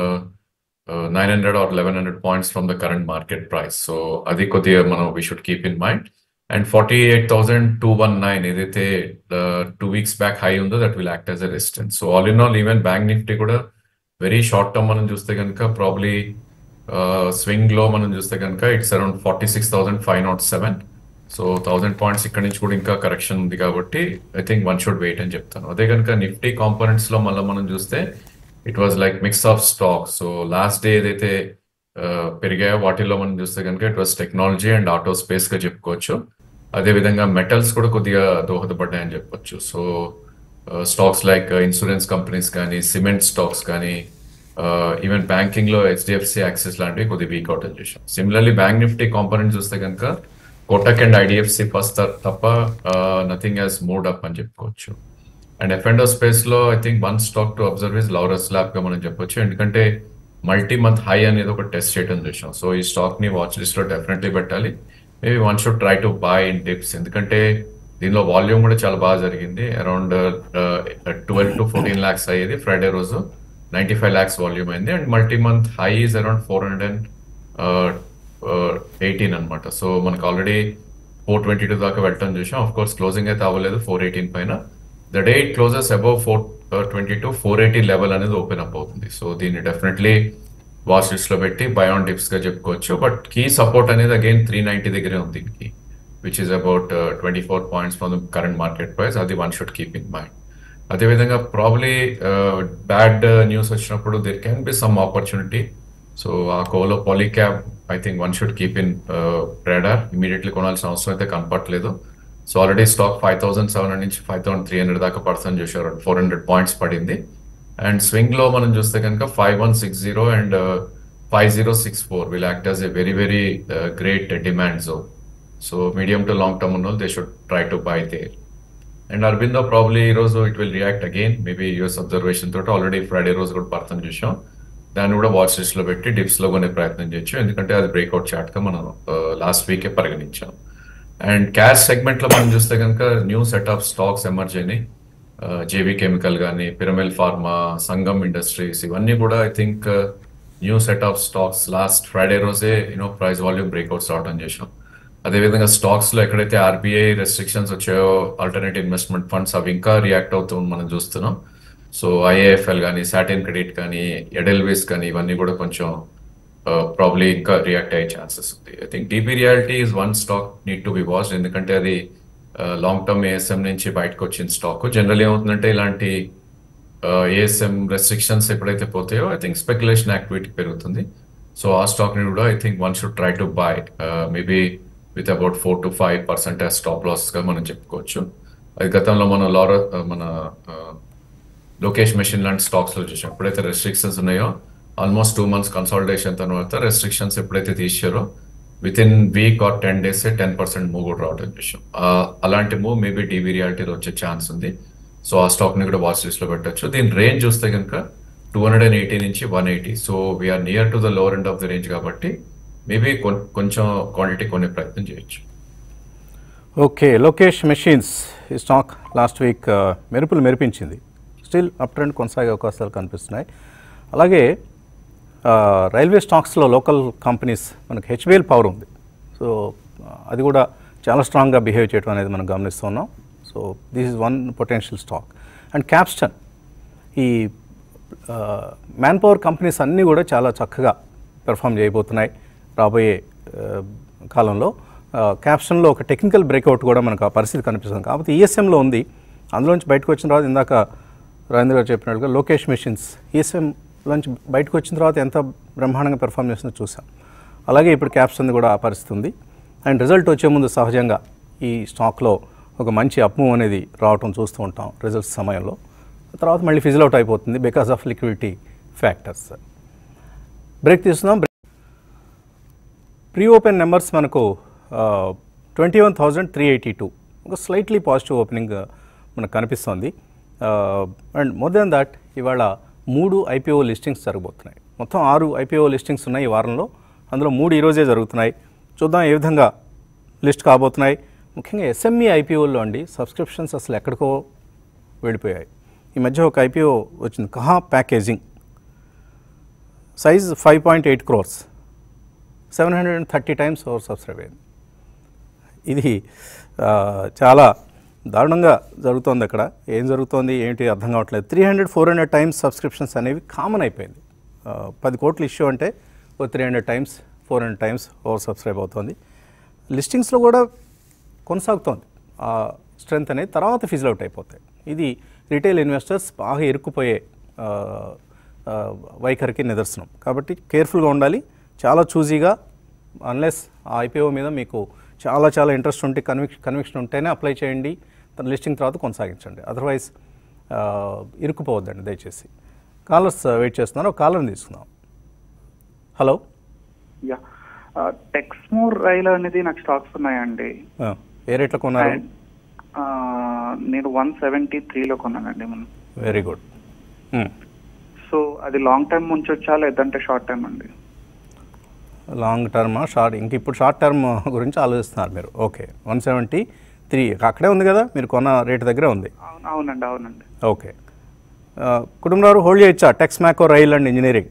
nine hundred or eleven hundred points from the current market price so అది కొద్దిగా మనం we should keep in mind and forty eight thousand two one nine ఏదైతే టూ వీక్స్ బ్యాక్ హై ఉందో that will act as a resistance so all in all even bank Nifty కూడా వెరీ షార్ట్ టర్మ్ మనం చూస్తే కనుక ప్రాబ్లీ స్వింగ్ లో మనం చూస్తే కనుక it's around forty six thousand five not seven so thousand points ఇక్కడ నుంచి కూడా ఇంకా కరెక్షన్ ఉంది కాబట్టి I think one should wait అని చెప్తాను అదే కనుక నిఫ్టీ కాంపోనెంట్స్ లో మళ్ళీ మనం చూస్తే it was like mix of stock so last day ఏదైతే ఆ, పెరిగాయో వాటిల్లో మనం చూస్తే కనుక it was technology and auto space గా చెప్పుకోవచ్చు అదే విధంగా మెటల్స్ కూడా కొద్దిగా దోహదపడ్డాయని చెప్పొచ్చు so stocks like insurance companies కానీ సిమెంట్ స్టాక్స్ కానీ ఈవెన్ బ్యాంకింగ్ లో హెచ్డిఎఫ్సి యాక్సెస్ లాంటివి కొద్దిగా వీక్ అవుట్ అని చూసాం సిమిలర్లీ బ్యాంక్ నిఫ్టీ కాంపోనెంట్ చూస్తే కనుక కోటక్ అండ్ ఐడిఎఫ్సి ఫస్ట్ తప్ప నథింగ్ హ్యాస్ మూడ్ అప్ అని చెప్పుకోవచ్చు అండ్ ఎఫ్ అండ్ స్పేస్ లో I think one stock to observe is Laurus lab గా మనం చెప్పొచ్చు ఎందుకంటే మల్టీ మంత్ హై అనేది ఒక టెస్ట్ చేయడం చూసాం సో ఈ స్టాక్ ని వాచ్ లిస్ట్ లో డెఫినెట్లీ పెట్టాలి maybe one should try to buy in dips ఎందుకంటే దీనిలో వాల్యూమ్ కూడా చాలా బాగా జరిగింది around twelve to fourteen lakhs అయ్యేది ఫ్రైడే రోజు నైన్టీ ఫైవ్ ల్యాక్స్ వాల్యూమ్ అయింది and multi month high is around four hundred and eighteen అనమాట సో మనకు ఆల్రెడీ ఫోర్ ట్వంటీ టూ దాకా వెళ్ళటం చూసాం ఆఫ్ కోర్స్ క్లోజింగ్ అయితే అవ్వలేదు ఫోర్ ఎయిటీన్ పైన the day it closes above four twenty two four eighty level అనేది ఓపెన్ అప్ అవుతుంది సో దీన్ని డెఫినెట్లీ వాచ్ లిస్ట్ లో పెట్టి బయాన్ డిప్స్ గా చెప్పుకోవచ్చు బట్ కీ సపోర్ట్ అనేది అగైన్ త్రీ నైన్టీ దగ్గరే ఉంది దీనికి which is about twenty four points from the current market price అది one should keep in mind అదేవిధంగా ప్రాబ్లీ బ్యాడ్ న్యూస్ వచ్చినప్పుడు there can be some opportunity so ఆ కోలో Polycab I think one should keep in radar immediately కొనాల్సిన అవసరం అయితే కనపట్లేదు so already stock five thousand seven hundred నుంచి ఫైవ్ థౌసండ్ త్రీ హండ్రెడ్ దాకా పర్సన్ చూసారు ఫోర్ హండ్రెడ్ పాయింట్స్ పడింది అండ్ స్వింగ్ లో మనం చూస్తే కనుక five one six zero and five zero six four will act as a very very great demand zone so medium to long term ఉన్న they should try to buy there and Aurobindo probably ఈ రోజు it will react again maybe US observation తోటి ఆల్రెడీ ఫ్రైడే రోజు కూడా పర్సన్ చూసాం దాన్ని కూడా వాచ్ లిస్ట్ లో పెట్టి డిప్స్ లో కొనే ప్రయత్నం చేయొచ్చు ఎందుకంటే అది బ్రేక్అవుట్ చార్ట్ గా మనం లాస్ట్ వీకే పరిగణించాం అండ్ క్యాష్ సెగ్మెంట్ లో మనం చూస్తే కనుక new set of stocks emerge అయినాయి జేబీ కెమికల్ కానీ పిరమిల్ ఫార్మా సంగమ్ ఇండస్ట్రీస్ ఇవన్నీ కూడా I think new set of stocks last Friday రోజే యూనో ప్రైస్ వాల్యూమ్ బ్రేక్అవుట్స్ రావడం చేసాం అదేవిధంగా స్టాక్స్ లో ఎక్కడైతే ఆర్బీఐ రెస్ట్రిక్షన్స్ వచ్చాయో ఆల్టర్నేటివ్ ఇన్వెస్ట్మెంట్ ఫండ్స్ అవి ఇంకా రియాక్ట్ అవుతూ మనం చూస్తున్నాం సో ఐఏఎఫ్ఎల్ కానీ సాటిన్ క్రెడిట్ కానీ ఎడెల్వేస్ కానీ ఇవన్నీ కూడా కొంచెం ప్రాబ్లీ ఇంకా రియాక్ట్ అయ్యే ఛాన్సెస్ ఉంది I think DB realty is one stock need to be watch ఎందుకంటే అది లాంగ్ టర్మ్ ఏఎస్ఎం నుంచి బయటకు వచ్చిన స్టాక్ జనరల్ ఏమవుతుందంటే ఇలాంటి ఏఎస్ఎం రెస్ట్రిక్షన్స్ ఎప్పుడైతే పోతాయో ఐ థింక్ స్పెక్యులేషన్ యాక్టివిటీ పెరుగుతుంది సో ఆ స్టాక్ ని కూడా I think one should try to buy maybe with about four to five percent stop loss గా మనం చెప్పుకోవచ్చు అది గతంలో మనం లార మన లోకేష్ మెషిన్ లాంటి స్టాక్స్ లో చూసాం ఎప్పుడైతే రెస్ట్రిక్షన్స్ ఉన్నాయో ఆల్మోస్ట్ టూ మంత్స్ కన్సాలిడేషన్ తర్వాత రెస్ట్రిక్షన్స్ ఎప్పుడైతే తీసారో within week or ten days ten percent move కూడా రావడం చూసాం అలాంటి మూవ్ మేబీ టీవీ రియాలిటీలో వచ్చే ఛాన్స్ ఉంది సో ఆ స్టాక్ ని కూడా వాచ్ లిస్ట్ లో పెట్టచ్చు దీని రేంజ్ చూస్తే కనుక టూ హండ్రెడ్ అండ్ ఎయిటీ నుంచి one eighty so we're near to the lower end of the range కాబట్టి మేబీ కొంచెం క్వాంటిటీ కొనే ప్రయత్నం చేయొచ్చు ఓకే లోకేష్ మెషిన్స్ ఈ స్టాక్ లాస్ట్ వీక్ మెరుపులు మెరిపించింది స్టిల్ అప్ ట్రెండ్ కొనసాగే అవకాశాలు కనిపిస్తున్నాయి అలాగే రైల్వే స్టాక్స్లో లోకల్ కంపెనీస్ మనకి హెచ్బిఎల్ పవర్ ఉంది సో అది కూడా చాలా స్ట్రాంగ్గా బిహేవ్ చేయడం అనేది మనం గమనిస్తున్నాం so this is one potential stock and Kapston ఈ మ్యాన్ పవర్ కంపెనీస్ అన్నీ కూడా చాలా చక్కగా పెర్ఫామ్ చేయబోతున్నాయి రాబోయే కాలంలో క్యాప్షన్లో ఒక టెక్నికల్ బ్రేక్అవుట్ కూడా మనకు ఆ పరిస్థితి కనిపిస్తుంది కాకపోతే ఈఎస్ఎంలో ఉంది అందులోంచి బయటకు వచ్చిన తర్వాత ఇందాక రాజేంద్ర గారు చెప్పినట్టుగా లోకేష్ మెషిన్స్ ఈఎస్ఎంలోంచి బయటకు వచ్చిన తర్వాత ఎంత బ్రహ్మాండంగా పెర్ఫామ్ చేస్తుందో చూసాం అలాగే ఇప్పుడు క్యాప్షన్ కూడా ఆ పరిస్థితి ఉంది అండ్ రిజల్ట్ వచ్చే ముందు సహజంగా ఈ స్టాక్లో ఒక మంచి అప్మూవ్ అనేది రావటం చూస్తూ ఉంటాం రిజల్ట్స్ సమయంలో తర్వాత మళ్ళీ ఫిజిల్ అవుట్ అయిపోతుంది because of liquidity factors break తీసుకుందాం ప్రీ ఓపెన్ నెంబర్స్ మనకు twenty one thousand three eighty two ఒక స్లైట్లీ పాజిటివ్ ఓపెనింగ్ మనకు కనిపిస్తోంది అండ్ మోర్ దెన్ దట్ ఇవాళ మూడు ఐపీఓ లిస్టింగ్స్ జరగబోతున్నాయి మొత్తం ఆరు ఐపీఓ లిస్టింగ్స్ ఉన్నాయి ఈ వారంలో అందులో మూడు ఈరోజే జరుగుతున్నాయి చూద్దాం ఏ విధంగా లిస్ట్ కాబోతున్నాయి ముఖ్యంగా ఎస్ఎంఈ ఐపీఓల్లో అండి సబ్స్క్రిప్షన్స్ అసలు ఎక్కడికో వెళ్ళిపోయాయి ఈ మధ్య ఒక ఐపీఓ వచ్చింది కహా packaging size five point eight crores seven hundred and thirty times over subscribe అయింది ఇది చాలా దారుణంగా జరుగుతోంది అక్కడ ఏం జరుగుతోంది ఏంటి అర్థం కావట్లేదు three hundred four hundred times subscriptions అనేవి కామన్ అయిపోయింది పది కోట్ల ఇష్యూ అంటే ఓ three hundred times four hundred times over subscribe అవుతుంది లిస్టింగ్స్లో కూడా కొనసాగుతోంది ఆ స్ట్రెంత్ అనేది తర్వాత ఫిజిల్ అవుట్ అయిపోతాయి ఇది రిటైల్ ఇన్వెస్టర్స్ బాగా ఇరుక్కుపోయే వైఖరికి నిదర్శనం కాబట్టి కేర్ఫుల్గా ఉండాలి చాలా చూజీగా అన్లెస్ ఆ ఐపీఓ మీద మీకు చాలా చాలా ఇంట్రెస్ట్ ఉంటే కన్విక్ కన్విక్షన్ ఉంటేనే అప్లై చేయండి తన లిస్టింగ్ తర్వాత కొనసాగించండి అదర్వైజ్ ఇరుక్కుపోవద్దండి దయచేసి కాలర్స్ వెయిట్ చేస్తున్నారు ఒక కాలర్ని తీసుకుందాం హలో యా టెక్స్మోర్ రైలు అనేది నాకు స్టాక్స్ ఉన్నాయండి ఆ, ఏ రేట్లో కొన్నారు And, ఆ, నేను వన్ సెవెంటీ త్రీలో కొన్నానండి మనం వెరీ గుడ్ సో అది లాంగ్ టర్మ్ ఉంచొచ్చా లేదంటే షార్ట్ టర్మ్ అండి లాంగ్ టర్మ్ షార్ట్ ఇంక ఇప్పుడు షార్ట్ టర్మ్ గురించి ఆలోచిస్తున్నారు మీరు ఓకే వన్ సెవెంటీ త్రీ అక్కడే ఉంది కదా మీరు కొన్న రేటు దగ్గరే ఉంది అవును అవునండి అవునండి ఓకే ఆ, కుటుంబరావు హోల్డ్ చేయొచ్చా Texmaco rail and engineering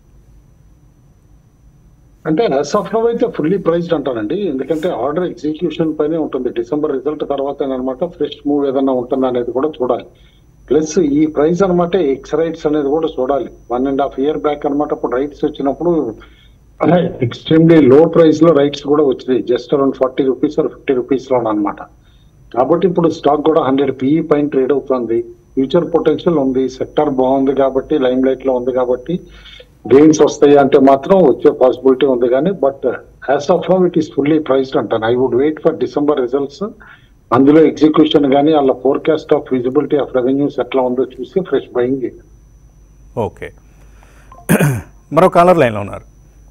అంటే యాజ్ ఆఫ్ నవ్ అయితే ఫుల్లీ ప్రైస్డ్ అంటానండి ఎందుకంటే ఆర్డర్ ఎగ్జిక్యూషన్ పైనే ఉంటుంది డిసెంబర్ రిజల్ట్ తర్వాత అనమాట ఫ్రెష్ మూవ్ ఏదన్నా ఉంటుందా అనేది కూడా చూడాలి ప్లస్ ఈ ప్రైస్ అనమాట ఎక్స్ రైట్స్ అనేది కూడా చూడాలి one and half year back అనమాట ఇప్పుడు రైట్స్ వచ్చినప్పుడు ఎక్స్ట్రీమ్లీ లో ప్రైస్ లో రైట్స్ కూడా వచ్చినాయి just around forty rupees or fifty rupees లో అనమాట కాబట్టి ఇప్పుడు స్టాక్ కూడా హండ్రెడ్ పిఈ పైన ట్రేడ్ అవుతుంది ఫ్యూచర్ పొటెన్షియల్ ఉంది సెక్టర్ బాగుంది కాబట్టి లైమ్ లైట్ లో ఉంది కాబట్టి గెయిన్స్ వస్తాయి అంటే మాత్రం వచ్చే పాసిబిలిటీ ఉంది కానీ but as of now it is fully priced అంటాను I would wait for December results అందులో ఎగ్జిక్యూషన్ కానీ వాళ్ళ forecast of visibility of revenues ఎట్లా ఉందో చూసి ఫ్రెష్ బయింగ్ ఓకే మరో కాలర్ లైన్లో ఉన్నారు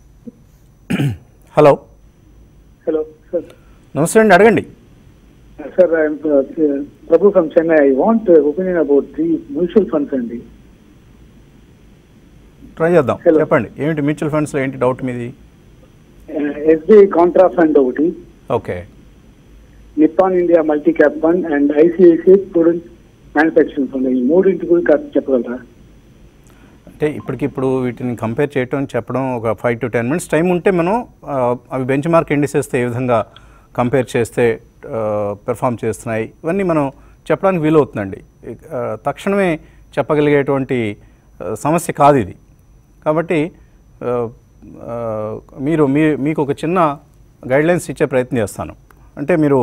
హలో Hello, sir. నమస్తే అండి అడగండి Uh, Sir, I'm uh, uh, Prabhu from Chennai. I want uh, opinion about the mutual funds అండి ట్రై చేద్దాం Hello. చెప్పండి ఏమిటి మ్యూచువల్ ఫండ్స్లో ఏంటి డౌట్ మీది ఎస్బీఐ కాంట్రా ఫండ్ ఒకటి okay Nippon India multi cap fund and ICICI prudent manufacturing fund ఈ మూడింటి గురించి కాస్త చెప్పగలరా అంటే ఇప్పటికిప్పుడు వీటిని కంపేర్ చేయటం చెప్పడం ఒక five to ten minutes time ఉంటే మనం ఆ, అవి బెంచ్ మార్క్ ఇండిసెస్తో ఏ విధంగా కంపేర్ చేస్తే పెర్ఫామ్ చేస్తున్నాయి ఇవన్నీ మనం చెప్పడానికి వీలవుతుందండి ఆ, తక్షణమే చెప్పగలిగేటువంటి ఆ, సమస్య కాదు ఇది కాబట్టి ఆ, ఆ, మీరు మీ మీకు ఒక చిన్న గైడ్లైన్స్ ఇచ్చే ప్రయత్నం చేస్తాను అంటే మీరు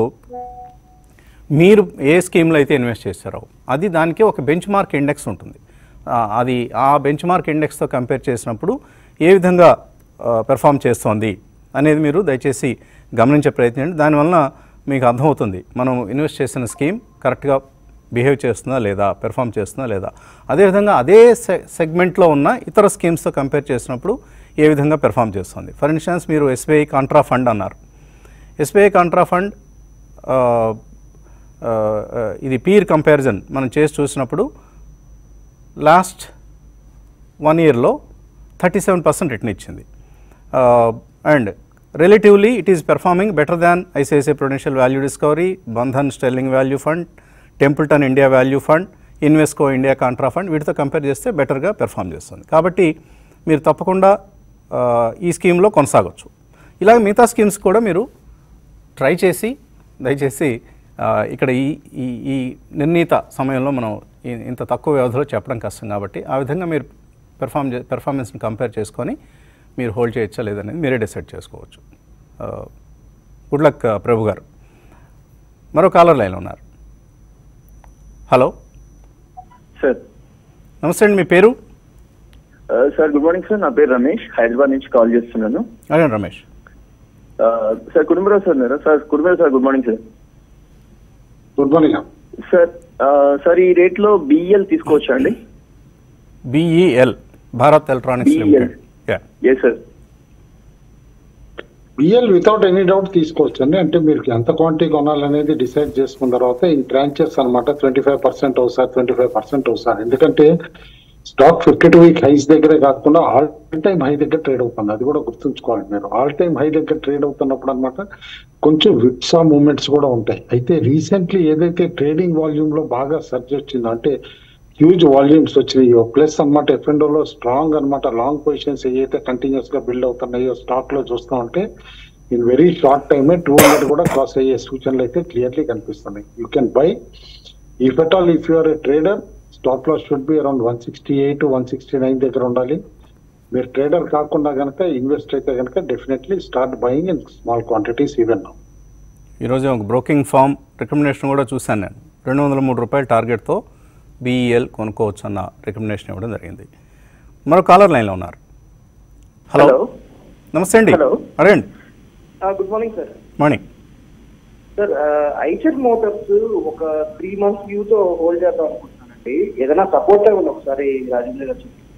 మీరు ఏ స్కీమ్లో అయితే ఇన్వెస్ట్ చేస్తారో అది దానికి ఒక బెంచ్ మార్క్ ఇండెక్స్ ఉంటుంది ఆ, అది ఆ బెంచ్ మార్క్ ఇండెక్స్తో కంపేర్ చేసినప్పుడు ఏ విధంగా పెర్ఫామ్ చేస్తోంది అనేది మీరు దయచేసి గమనించే ప్రయత్నం చేయండి దానివల్ల మీకు అర్థమవుతుంది మనం ఇన్వెస్ట్ చేసిన స్కీమ్ కరెక్ట్గా బిహేవ్ చేస్తుందా లేదా పెర్ఫామ్ చేస్తుందా లేదా అదేవిధంగా అదే సె సెగ్మెంట్లో ఉన్న ఇతర స్కీమ్స్తో కంపేర్ చేసినప్పుడు ఏ విధంగా పెర్ఫామ్ చేస్తుంది ఫర్ ఇన్స్టెన్స్ మీరు ఎస్బీఐ కాంట్రా ఫండ్ అన్నారు ఎస్బీఐ కాంట్రా ఫండ్ ఆ, ఆ, ఆ, ఇది పీర్ కంపారిజన్ మనం చేసి చూసినప్పుడు లాస్ట్ వన్ ఇయర్లో థర్టీ సెవెన్ పర్సెంట్ రిటర్న్ ఇచ్చింది and relatively it is performing better than ICICI prudential value discovery Bandhan sterling value fund Templeton India value fund Invesco India contra fund వీటితో కంపేర్ చేస్తే బెటర్గా పెర్ఫామ్ చేస్తుంది కాబట్టి మీరు తప్పకుండా ఆ, ఈ స్కీమ్లో కొనసాగొచ్చు ఇలాగ మిగతా స్కీమ్స్ కూడా మీరు ట్రై చేసి దయచేసి ఆ, ఇక్కడ ఈ ఈ ఈ నిర్ణీత సమయంలో మనం ఈ- ఇంత తక్కువ వ్యవధిలో చెప్పడం కష్టం కాబట్టి ఆ విధంగా మీరు పెర్ఫామ్ చే పెర్ఫార్మెన్స్ని కంపేర్ చేసుకొని మీరు హోల్డ్ చేయొచ్చా లేదనేది మీరే డిసైడ్ చేసుకోవచ్చు గుడ్ లక్ ప్రభు గారు మరో కాలర్ లైన్లో ఉన్నారు హలో సార్ నమస్తే అండి మీ పేరు సార్ గుడ్ మార్నింగ్ సార్ నా పేరు రమేష్ హైదరాబాద్ నుంచి కాల్ చేస్తున్నాను అడగండి రమేష్ సార్ కుటుంబరావు సార్ నేరా sir Kutumbarao sir good morning sir good morning sir sir ఈ రేట్ లో బిఎల్ తీసుకోవచ్చా అండి BEL Bharat electronics BEL. Limited yeah yes sir BL without any doubt తీసుకోవచ్చు అండి అంటే మీరు ఎంత క్వాంటిటీ కొనాలనేది డిసైడ్ చేసుకున్న తర్వాత ఈ ట్రాంచెస్ అనమాట ట్వంటీ ఫైవ్ పర్సెంట్ ఒకసారి ట్వంటీ ఫైవ్ పర్సెంట్ ఒకసారి ఎందుకంటే stock fifty two week highs దగ్గరే కాకుండా ఆల్ టైమ్ హై దగ్గర ట్రేడ్ అవుతుంది అది కూడా గుర్తుంచుకోవాలి మీరు ఆల్ టైమ్ హై దగ్గర ట్రేడ్ అవుతున్నప్పుడు అనమాట కొంచెం విప్సా మూమెంట్స్ కూడా ఉంటాయి అయితే రీసెంట్లీ ఏదైతే ట్రేడింగ్ వాల్యూమ్ లో బాగా సర్జ్ వచ్చిందో అంటే హ్యూజ్ వాల్యూమ్స్ వచ్చినాయో ప్లస్ అనమాట ఎఫ్ఎండో లో స్ట్రాంగ్ అనమాట లాంగ్ పొజిషన్స్ ఏవైతే కంటిన్యూస్ గా బిల్డ్ అవుతున్నాయో స్టాక్ లో చూస్తా ఉంటే ఇన్ వెరీ షార్ట్ టైమే టూ హండ్రెడ్ కూడా క్రాస్ అయ్యే సూచనలు అయితే క్లియర్లీ కనిపిస్తున్నాయి you can buy if at all if you're a trader stop loss should be around one sixty eight one sixty nine దగ్గర ఉండాలి మీరు ట్రేడర్ కాకుండా కనుక ఇన్వెస్ట్ అయితే కనుక definitely start buying in small quantities even now ఈరోజు ఒక బ్రోకింగ్ ఫామ్ రికమెండేషన్ కూడా చూశాను నేను రెండు వందల మూడు రూపాయల టార్గెట్తో బీఈఎల్ కొనుక్కోవచ్చు అన్న రికమెండేషన్ ఇవ్వడం జరిగింది మరో కాలర్ లైన్లో ఉన్నారు హలో Hello. నమస్తే అండి Hello. అడగండి good morning sir morning sir Eicher motors ఒక త్రీ మంత్స్ వ్యూ తో హోల్డ్ చేద్దాం అనుకుంటున్నానండి ఏదైనా సపోర్ట్ ఇవ్వండి ఒకసారి రాజేంద్ర గారు చెప్పి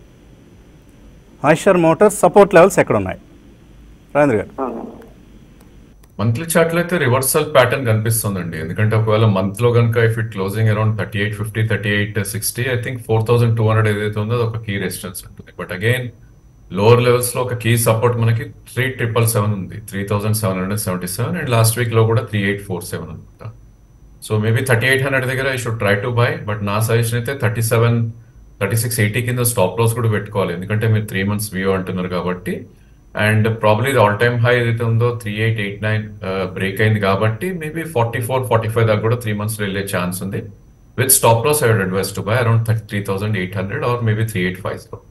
ఐషర్ మోటార్స్ సపోర్ట్ లెవెల్స్ ఎక్కడ ఉన్నాయి రాజేంద్ర గారు మంత్లీ చార్ట్ లో అయితే రివర్సల్ ప్యాటర్న్ కనిపిస్తుందండి ఎందుకంటే ఒకవేళ మంత్ లో కనుక if it closing around thirty eight fifty thirty eight sixty I think four thousand two hundred ఏదైతే ఉందో అది ఒక కీ రెసిస్టెన్స్ ఉంటుంది బట్ అగైన్ లోవర్ లెవెల్స్ లో ఒక కీ సపోర్ట్ మనకి త్రీ ట్రిపుల్ సెవెన్ ఉంది three thousand seven hundred seventy seven and last week లో కూడా త్రీ ఎయిట్ ఫోర్ సెవెన్ అనమాట so maybe thirty eight hundred దగ్గర I should try to buy but నా సజెషన్ అయితే thirty seven thirty six eighty కింద స్టాప్ లాస్ కూడా పెట్టుకోవాలి ఎందుకంటే మీరు త్రీ మంత్స్ వ్యూ అంటున్నారు కాబట్టి and probably all time high ఏదైతే ఉందో three eight eight nine break అయింది కాబట్టి maybe forty four forty five దాకా కూడా త్రీ మంత్స్ వెళ్ళే ఛాన్స్ ఉంది with stop loss I would advise to buy around thirty three thousand eight hundred or maybe three eight five zero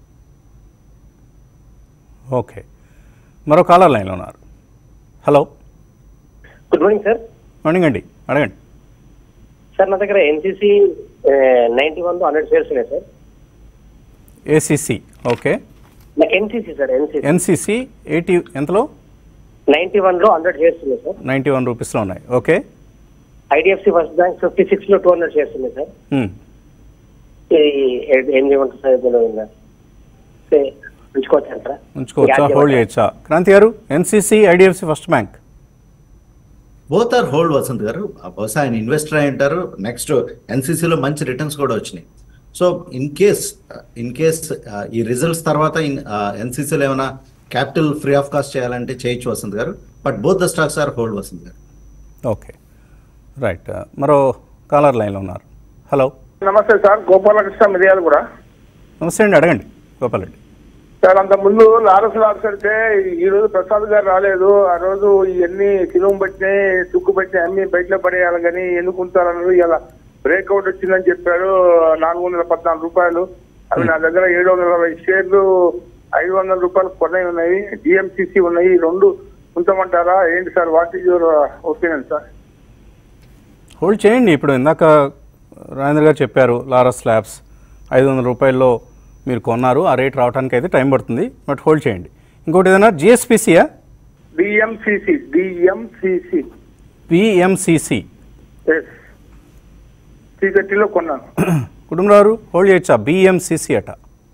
okay మరో కాలర్ లైన్లో ఉన్నారు hello good morning sir morning అండి అడగండి సార్ నా దగ్గర NCC ninety one hundred shares ఉన్నాయి సార్ ఏసీసీ ఓకే నాకు NCC sir NCC NCC eighty ఎంతలో నైన్టీ వన్ లో హండ్రెడ్ షేర్స్ ఉన్నాయి సార్ నైంటీ వన్ రూపీస్లో ఉన్నాయి okay IDFC first bank fifty six లో టూ హండ్రెడ్ షేర్స్ ఉన్నాయి సార్ మ్మ్. ఇది ఏ- ఏం చేయమంటారు సార్ ఇందులో ఉందా? సే, ఉంచుకోవచ్చు అంటారా ఉంచుకోవచ్చా యాడ్ హోల్డ్ చేయమంటారా? చేయొచ్చా Kranti garu NCC IDFC first bank both are hold Vasant గారు ఆ బహుశా ఆయన ఇన్వెస్టర్ అయి ఉంటారు నెక్స్ట్ ఎన్సీసీలో మంచి రిటర్న్స్ కూడా వచ్చినాయి so in case in case ఈ రిజల్ట్స్ తర్వాత ఎన్సీసీలో ఏమైనా క్యాపిటల్ ఫ్రీ ఆఫ్ కాస్ట్ చేయాలంటే చేయొచ్చు Vasant garu but both the stocks are hold Vasant garu okay right మరో కాలర్ లైన్లో ఉన్నారు హలో నమస్తే సార్ గోపాలకృష్ణ మిర్యాల కూడా నమస్తే అండి అడగండి గోపాల్ రెడ్డి సార్ అంత ముందు లారస్ లారస్ అంటే ఈ రోజు ప్రసాద్ గారు రాలేదు ఆ రోజు ఇవన్నీ తిరుగు పెట్టినాయి తుక్కు పెట్టినాయి అన్ని బయటలో పడేయాలి కానీ ఎందుకు ఉంచారన్నారు ఇలా బ్రేక్అవుట్ వచ్చిందని చెప్పారు నాలుగు వందల పద్నాలుగు రూపాయలు అవి నా దగ్గర ఏడు వందల అరవై షేర్లు ఐదు వందల రూపాయలు కొన్నవి ఉన్నాయి డిఎంసిసి ఉన్నాయి ఈ రెండు ఉంచమంటారా ఏంటి sir what is your opinion sir hold చేయండి ఇప్పుడు ఇందాక రాజేంద్ర గారు చెప్పారు లారస్ ల్యాబ్స్ ఐదు వందల రూపాయల్లో మీరు కొన్నారు ఆ రేట్ రావడానికి అయితే టైం పడుతుంది బట్ హోల్డ్ చేయండి ఇంకోటి ఏదైనా జిఎస్పిసియా డిఎంసిసి డిఎంసిసి పిఎంసిసి ఎస్ టీలో కొన్నాను కుటుంబరావు హోల్డ్ చేయొచ్చా బిఎంసిసి అట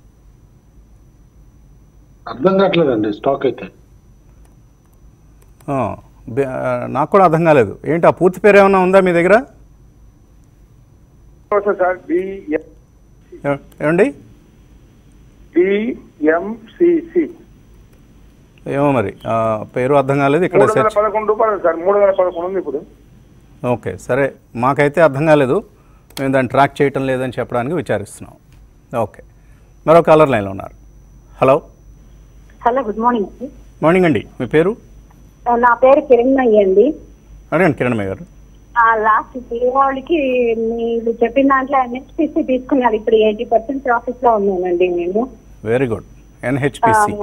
అర్థం కావట్లేదండి స్టాక్ అయితే ఆ, బి- ఆ, నాకు కూడా అర్థం కాలేదు ఏంటి ఆ పూర్తి పేరు ఏమైనా ఉందా మీ దగ్గర సార్ డిఎం ఏ- ఏమండి డిఎంసిసి ఏమో మరి ఆ, పేరు అర్థం కాలేదు ఇక్కడ మూడు వందల సెర్చ్ పదకొండు రూపాయలు సార్ మూడు వందల పదకొండు ఉంది ఇప్పుడు ఓకే సరే మాకైతే అర్థం కాలేదు మేము దాన్ని ట్రాక్ చేయటం లేదని చెప్పడానికి విచారిస్తున్నాం ఓకే మరో కాలర్ లైన్లో ఉన్నారు హలో హలో గుడ్ మార్నింగ్ అండి మార్నింగ్ అండి మీ పేరు నా పేరు కిరణ్మయ్య అండి అడగండి కిరణ్మయ్య గారు లాస్ట్ దీపావళికి మీరు చెప్పిన దాంట్లో ఎన్హెచ్పిసి తీసుకున్నారు ఇప్పుడు ఎయిటీ పర్సెంట్ ప్రాఫిట్ లో ఉన్నానండి నేను very good NHPC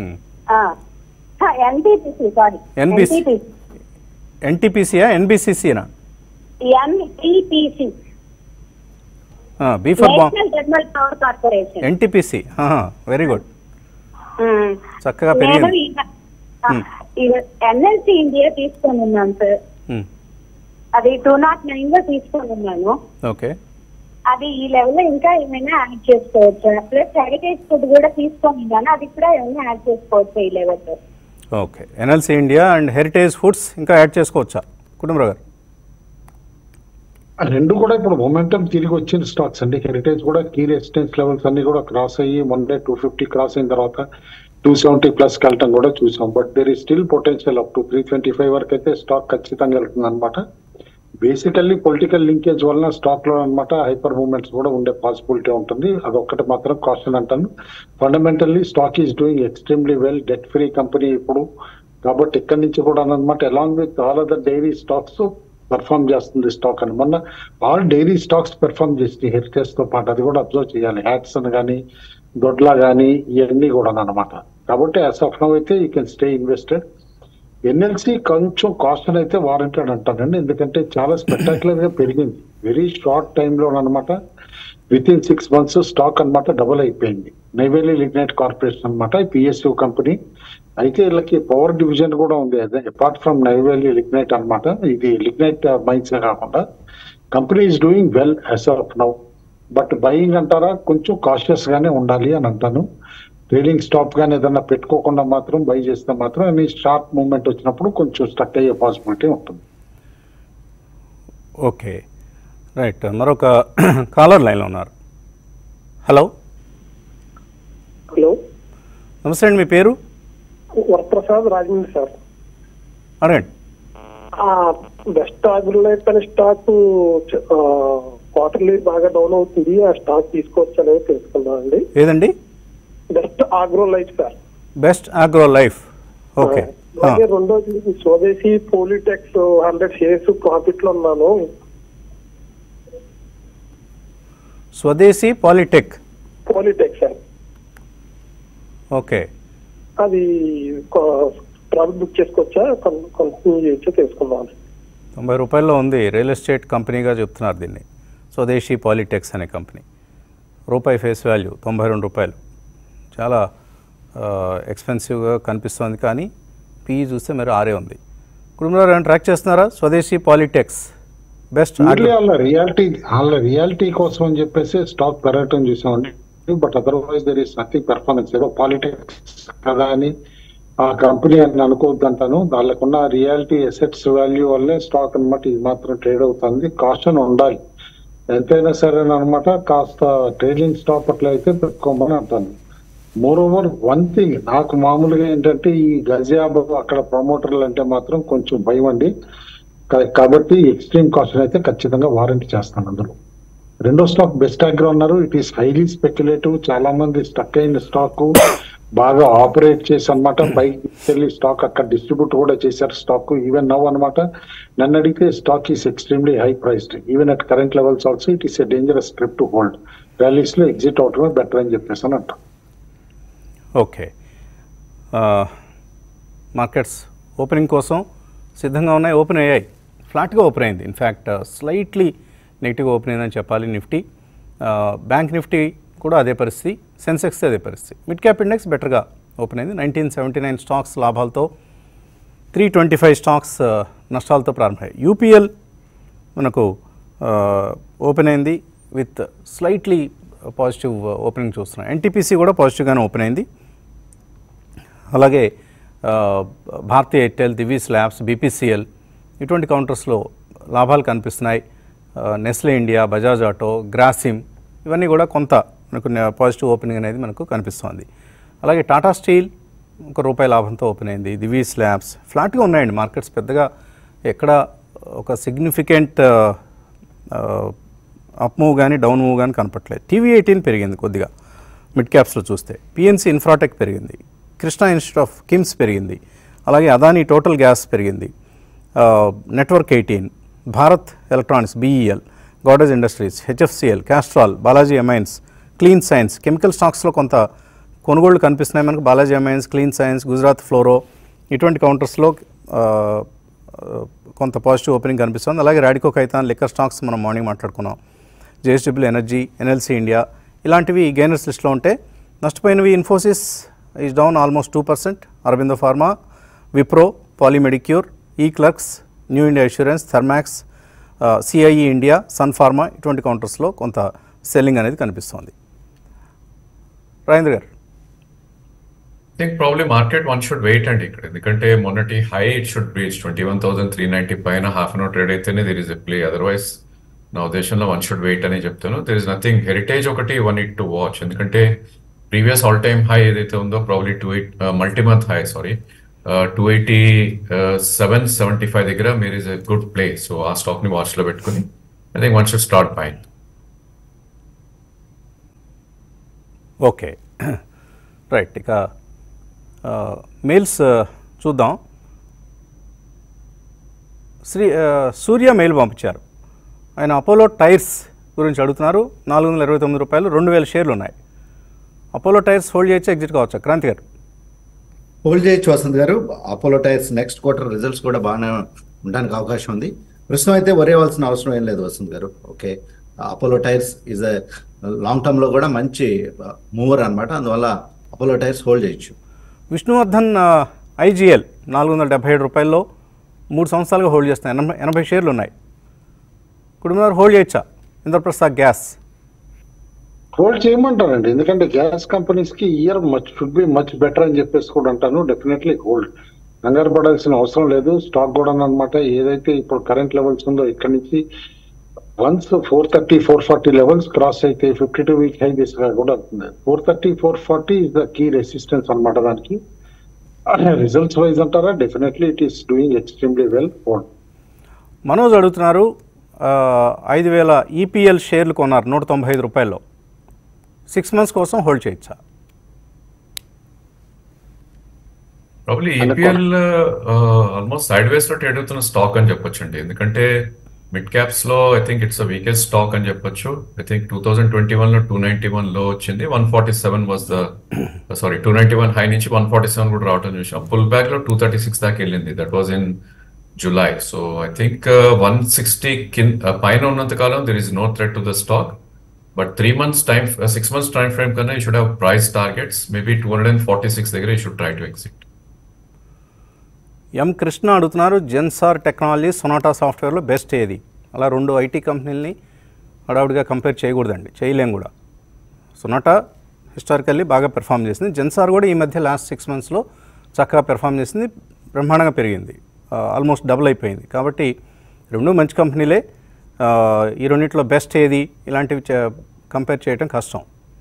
NTPC sorry NBC. ఎన్టీపీసీయా ఎన్బిసిసినా NTPC B for bomb national thermal power corporation NTPC very good um. చక్కగా నేను పెరిగింది ఎన్ఎల్సి ఇండియా తీసుకొని ఉన్నాను సార్ Hmm. అది టూ నాట్ నైన్ లో తీసుకొని ఉన్నాను ఓకే అది ఈ లెవెల్ లో ఇంకా ఏమైనా యాడ్ చేసుకోవచ్చు ప్లస్ హెరిటేజ్ ఫుడ్ కూడా తీసుకొని ఉన్నాను అది కూడా ఏమైనా యాడ్ చేసుకోవచ్చు ఈ లెవెల్ లో okay NLC India and Heritage Foods ఇంకా యాడ్ చేసుకోవచ్చా కుటుంబరావు గారు ఆ రెండు కూడా ఇప్పుడు మొమెంటం తిరిగి వచ్చిన స్టాక్స్ అండి హెరిటేజ్ కూడా కీ రెసిస్టెన్స్ లెవెల్స్ అన్ని కూడా క్రాస్ అయ్యి one day two fifty cross అయిన తర్వాత టూ సెవెంటీ ప్లస్ వెళ్ళటం కూడా చూసాం but there is still potential up to three twenty five వరకు అయితే స్టాక్ ఖచ్చితంగా వెళ్తుంది అనమాట బేసికల్లీ పొలిటికల్ లింకేజ్ వలన స్టాక్ లో అనమాట హైపర్ మూవ్మెంట్స్ కూడా ఉండే పాసిబిలిటీ ఉంటుంది అదొక్కటి మాత్రం కాషన్ అంటాను fundamentally stock is doing extremely well debt free company ఇప్పుడు కాబట్టి ఇక్కడి నుంచి కూడా అనమాట along with all other dairy stocks perform చేస్తుంది స్టాక్ అని మొన్న ఆల్ డైరీ స్టాక్స్ పెర్ఫామ్ చేసింది హెరిటేజ్ తో పాటు అది కూడా అబ్జర్వ్ చేయాలి హ్యాట్సన్ కానీ దొడ్లా కానీ ఇవన్నీ కూడా అనమాట కాబట్టి యాజ్ ఆఫ్ నౌ అయితే you can stay invested NLC కొంచెం కాస్ట్ అయితే వారంటెడ్ అంటానండి ఎందుకంటే చాలా స్పెక్టాక్యులర్ గా పెరిగింది వెరీ షార్ట్ టైంలో అనమాట within six months stock అన్నమాట డబుల్ అయిపోయింది నైవేలి లిగ్నైట్ కార్పొరేషన్ అనమాట పిఎస్యు కంపెనీ అయితే వీళ్ళకి పవర్ డివిజన్ కూడా ఉంది అదే అపార్ట్ ఫ్రమ్ నైవేలి లిగ్నైట్ అన్నమాట ఇది లిగ్నైట్ మైన్స్ కాకుండా company is doing well as of now but buying అంటారా కొంచెం కాషియస్ గానే ఉండాలి అని అంటాను ట్రేడింగ్ స్టాప్ కానీ ఏదన్నా పెట్టుకోకుండా మాత్రం బై చేస్తే మాత్రం మీ షార్ప్ మూవ్మెంట్ వచ్చినప్పుడు కొంచెం స్టక్ అయ్యే పాసిబిలిటీ ఉంటుంది ఓకే రైట్ మరొక కాలర్ లైన్లో ఉన్నారు హలో హలో నమస్తే అండి మీ పేరు వరప్రసాద్ రాజమండ్రి సార్ అడగండి బెస్ట్ అగ్రిలైట్ అనే స్టాక్ క్వార్టర్లీ బాగా డౌన్ అవుతుంది ఆ స్టాక్ తీసుకోవచ్చు అనేది తెలుసుకున్నాం అండి ఏదండి best agro life sir best agro life okay అలాగే రెండోది స్వదేశీ పోలిటెక్స్ హండ్రెడ్ షేర్స్ ప్రాఫిట్ లో ఉన్నాను Swadeshi polytech polytech sir okay అది ప్రాఫిట్ బుక్ చేసుకోవచ్చా కంటిన్యూ చేయొచ్చా తెలుసుకుందాం తొంభై రూపాయల్లో ఉంది రియల్ ఎస్టేట్ కంపెనీగా చెప్తున్నారు దీన్ని స్వదేశీ పాలిటెక్స్ అనే కంపెనీ రూపాయి ఫేస్ వాల్యూ తొంభై రెండు రూపాయలు చాలా ఎక్స్పెన్సివ్గా కనిపిస్తుంది కానీ పీఈ చూస్తే మీరు ఆరే ఉంది కుటుంబంలో ఏమైనా ట్రాక్ చేస్తున్నారా స్వదేశీ పాలిటెక్స్ బెస్ట్ ఓన్లీ వాళ్ళ రియాలిటీ వాళ్ళ రియాలిటీ కోసం అని చెప్పేసి స్టాక్ పెరగటం చూసామండి but otherwise there is nothing performance ఏదో పాలిటిక్స్ కదా అని ఆ కంపెనీ అని అనుకోవద్దంటాను వాళ్ళకున్న రియాలిటీ ఎసెట్స్ వాల్యూ వల్లే స్టాక్ అన్నమాట ఇది మాత్రం ట్రేడ్ అవుతుంది కాషన్ ఉండాలి ఎంతైనా సరే అనమాట కాస్త ట్రేడింగ్ స్టాప్ అట్లా అయితే పెట్టుకోమని అంటాను మోర్ ఓవర్ వన్ థింగ్ నాకు మామూలుగా ఏంటంటే ఈ గజియాబాబు అక్కడ ప్రమోటర్లు అంటే మాత్రం కొంచెం భయం అండి కా- కాబట్టి ఎక్స్ట్రీమ్ కాషన్ అయితే ఖచ్చితంగా వారంటీ చేస్తాను అందులో రెండో స్టాక్ బెస్ట్ అగ్రో ఉన్నారు ఇట్ ఈస్ హైలీ స్పెక్యులేటివ్ చాలా మంది స్టక్ అయిన స్టాక్ బాగా ఆపరేట్ చేసి అనమాట బైక్ వెళ్ళి స్టాక్ అక్కడ డిస్ట్రిబ్యూట్ కూడా చేశారు స్టాక్ ఈవెన్ నవ్ అనమాట నన్ను అడిగితే stock is extremely high priced even at current levels also it is a dangerous script to hold rallies లో ఎగ్జిట్ అవటమే బెటర్ అని చెప్పేసి అని అంటాం ఓకే ఆ, మార్కెట్స్ ఓపెనింగ్ కోసం సిద్ధంగా ఉన్నాయి ఓపెన్ అయ్యాయి ఫ్లాట్గా ఓపెన్ అయింది ఇన్ఫ్యాక్ట్ స్లైట్లీ నెగిటివ్ ఓపెన్ అయిందని చెప్పాలి నిఫ్టీ ఆ, బ్యాంక్ నిఫ్టీ కూడా అదే పరిస్థితి సెన్సెక్స్ అదే పరిస్థితి మిడ్ క్యాప్ ఇండెక్స్ బెటర్గా ఓపెన్ అయింది నైన్టీన్ సెవెంటీ నైన్ స్టాక్స్ లాభాలతో త్రీ ట్వంటీ ఫైవ్ స్టాక్స్ ఆ, నష్టాలతో ప్రారంభమయ్యాయి యూపీఎల్ మనకు ఆ, ఓపెన్ అయింది విత్ స్లైట్లీ పాజిటివ్ ఓపెనింగ్ చూస్తున్నాం ఎన్టీపీసీ కూడా పాజిటివ్గానే ఓపెన్ అయింది అలాగే ఆ, Bharti Airtel Divi's labs BPCL ఇటువంటి కౌంటర్స్లో లాభాలు కనిపిస్తున్నాయి ఆ, Nestle India Bajaj auto Grasim ఇవన్నీ కూడా కొంత మనకు నే- పాజిటివ్ ఓపెనింగ్ అనేది మనకు కనిపిస్తోంది అలాగే టాటా స్టీల్ ఒక రూపాయి లాభంతో ఓపెన్ అయింది దివీస్ ల్యాబ్స్ ఫ్లాట్గా ఉన్నాయండి మార్కెట్స్ పెద్దగా ఎక్కడ ఒక సిగ్నిఫికెంట్ అప్ మూవ్ కానీ డౌన్ మూవ్ కానీ కనపట్లేదు టీవీ ఎయిటీన్ పెరిగింది కొద్దిగా మిడ్ క్యాప్స్లో చూస్తే పిఎన్సి ఇన్ఫ్రాటెక్ పెరిగింది కృష్ణా ఇన్స్టిట్యూట్ ఆఫ్ కిమ్స్ పెరిగింది అలాగే అదానీ టోటల్ గ్యాస్ పెరిగింది ఆ, network eighteen Bharat electronics BEL Godrej industries HFCL Castrol Balaji amines clean science chemical స్టాక్స్లో కొంత కొనుగోళ్లు కనిపిస్తున్నాయి మనకు Balaji amines clean science Gujarat fluoro ఇటువంటి కౌంటర్స్లో ఆ, ఆ, కొంత పాజిటివ్ ఓపెనింగ్ కనిపిస్తుంది అలాగే రాడికో కైతాన్ లిక్కర్ స్టాక్స్ మనం మార్నింగ్ మాట్లాడుకున్నాం జేఎస్డబ్ల్యూ ఎనర్జీ ఎన్ఎల్సీ ఇండియా ఇలాంటివి గెయినర్స్ లిస్ట్లో ఉంటే నష్టపోయినవి Infosys is down almost two percent Aurobindo pharma Wipro Polymedicure eClerx new India insurance Thermax CIE India Sun pharma ఇటువంటి కౌంటర్స్లో కొంత సెల్లింగ్ అనేది కనిపిస్తోంది Rajendra garu think probably market one should wait అండి ఇక్కడ ఎందుకంటే మొన్నటి high it should reach twenty one thousand three ninety పైన హాఫ్ అన్ అవర్ ట్రేడ్ అయితేనే there is a play otherwise నా ఉద్దేశంలో వన్ షుడ్ వెయిట్ అని చెప్తాను దెర్ ఇస్ నథింగ్ హెరిటేజ్ ఒకటి వన్ ఇట్ టు వాచ్ ఎందుకంటే ప్రీవియస్ ఆల్ టైమ్ హై ఏదైతే ఉందో probably two eight multi month high sorry two eighty seven seventy five దగ్గర మీరు is a good play so ఆ స్టాక్ ని వాచ్ లో పెట్టుకుని I think one should start buying okay right ఇక మెయిల్స్ చూద్దాం శ్రీ ఆ, సూర్య మెయిల్ పంపించారు ఆయన అపోలో టైర్స్ గురించి అడుగుతున్నారు నాలుగు వందల ఇరవై తొమ్మిది రూపాయలు రెండు వేల షేర్లు ఉన్నాయి అపోలో టైర్స్ హోల్డ్ చేయొచ్చు ఎగ్జిట్ కావచ్చా క్రాంతి గారు హోల్డ్ చేయొచ్చు Vasant garu Apollo tyres next quarter results కూడా బాగానే ఉండడానికి అవకాశం ఉంది ప్రస్తుతం అయితే వరేయవలసిన అవసరం ఏం లేదు Vasant garu okay Apollo tyres is a long term లో కూడా మంచి మూవర్ అన్నమాట అందువల్ల అపోలో టైర్స్ హోల్డ్ చేయొచ్చు విష్ణువర్ధన్ ఐజీఎల్ నాలుగు వందల డెబ్బై ఏడు రూపాయల్లో మూడు సంవత్సరాలుగా హోల్డ్ చేస్తున్నాయి ఎనభై ఎనభై షేర్లు ఉన్నాయి కుటుంబం హోల్డ్ చేయొచ్చా ఇంద్రప్రసాద్ గ్యాస్ హోల్డ్ చేయమంటానండి ఎందుకంటే గ్యాస్ కంపెనీస్ కి year much should be much better అని చెప్పేసి కూడా అంటాను డెఫినెట్లీ హోల్డ్ కంగారు పడాల్సిన అవసరం లేదు స్టాక్ కూడా అనమాట ఏదైతే ఇప్పుడు కరెంట్ లెవెల్స్ ఉందో ఇక్కడ నుంచి once four thirty four forty levels cross అయితే ఫిఫ్టీ టూ వీక్ హై దిశగా కూడా అవుతుంది four thirty four forty is the key resistance అనమాట దానికి రిజల్ట్స్ వైజ్ అంటారా definitely it is doing extremely well hold Manoj అడుగుతున్నారు ఆ, ఐదు వేల ఈపీఎల్ షేర్లు కొన్నారు నూట తొంభై ఐదు రూపాయల్లో సిక్స్ మంత్స్ కోసం హోల్డ్ చేయొచ్చా probably EPL almost sideways లో ట్రేడ్ అవుతున్న స్టాక్ అని చెప్పొచ్చండి ఎందుకంటే మిడ్ క్యాప్స్ లో I think it's weakest stock అని చెప్పొచ్చు I think two thousand twenty one లో టూ నైన్టీ వన్ లో వచ్చింది one forty seven was the sorry two ninety one high నుంచి వన్ ఫార్టీ సెవెన్ కూడా రావడం చూసాం పుల్ బ్యాక్ లో టూ థర్టీ సిక్స్ దాకా వెళ్ళింది that was in July so I think one sixty కింద పైన ఉన్నంత కాలం there is no threat to the stock but three months time six months time frame కన్నా you should have price targets maybe two hundred and forty six దగ్గర you should try to exit M Krishna అడుగుతున్నారు జెన్సార్ టెక్నాలజీ సొనాటా సాఫ్ట్వేర్లో బెస్ట్ ఏది అలా రెండు ఐటీ కంపెనీలని హడావుడిగా కంపేర్ చేయకూడదండి చేయలేం కూడా సొనాటా హిస్టారికల్లీ బాగా పెర్ఫామ్ చేసింది జెన్సార్ కూడా ఈ మధ్య లాస్ట్ సిక్స్ మంత్స్లో చక్కగా పెర్ఫామ్ చేసింది బ్రహ్మాండంగా పెరిగింది ఆల్మోస్ట్ డబుల్ అయిపోయింది కాబట్టి రెండు మంచి కంపెనీలే ఆ, ఈ రెండింటిలో బెస్ట్ ఏది ఇలాంటివి కంపేర్ చేయడం కష్టం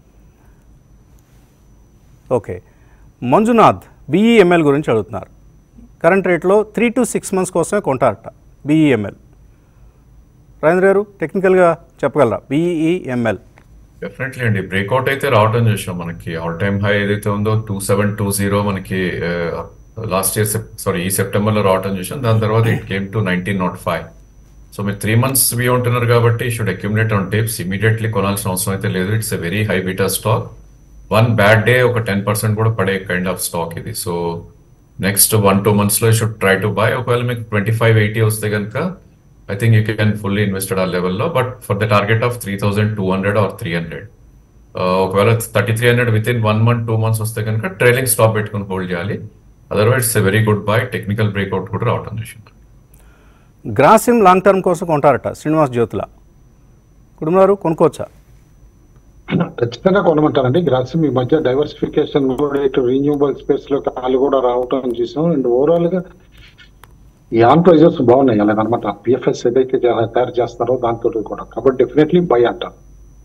ఓకే మంజునాథ్ బీఈఎంఎల్ గురించి అడుగుతున్నారు కరెంట్ రేట్లో త్రీ టు సిక్స్ మంత్స్ కోసమే కొంటారట బీఈఎంఎల్ రాజేంద్ర గారు టెక్నికల్గా చెప్పగలరా బీఈఎంఎల్ డెఫినెట్లీ అండి బ్రేక్అవుట్ అయితే రావటం చూసాం మనకి ఆల్ టైమ్ హై ఏదైతే ఉందో టూ సెవెన్ టూ జీరో మనకి లాస్ట్ ఇయర్ సారీ ఈ సెప్టెంబర్ లో రావటం చూసాం దాని తర్వాత it came to nineteen naught five so మీరు త్రీ మంత్స్ వి ఉంటున్నారు కాబట్టి should accumulate on dips immediately కొనాల్సిన అవసరం అయితే లేదు it's a very high beta stock one bad day ఒక టెన్ పర్సెంట్ కూడా పడే కైండ్ ఆఫ్ స్టాక్ ఇది so next one two months లో షుడ్ ట్రై టు బై ఒకవేళ మీకు ట్వంటీ ఫైవ్ ఎయిటీ వస్తే కనుక I think you can fully invested ఆ లెవెల్లో but for the target of three thousand two hundred or three hundred ఒకవేళ thirty three hundred within one month two months వస్తే కనుక ట్రైలింగ్ స్టాప్ పెట్టుకుని హోల్డ్ చేయాలి otherwise it's a very good buy technical breakout కూడా రావటం చూసింది గ్రాసిమ్ లాంగ్ టర్మ్ కోసం కొంటారట శ్రీనివాస్ జ్యోతుల కుటుంబారు కొనుక్కోవచ్చా ఖచ్చితంగా కొనమంటారండి గ్రాసిమ్ ఈ మధ్య డైవర్సిఫికేషన్ కూడా ఇటు రీన్యూబుల్ స్పేస్ లో కాలు కూడా రావటం చూసాం అండ్ ఓవరాల్ గా ఈ ఆన్ ప్రైజెస్ బాగున్నాయి అలాగనమాట పిఎఫ్ఎస్ ఏదైతే జా- తయారు చేస్తారో దాంతో కూడా కాబట్టి డెఫినెట్లీ బై అంటారు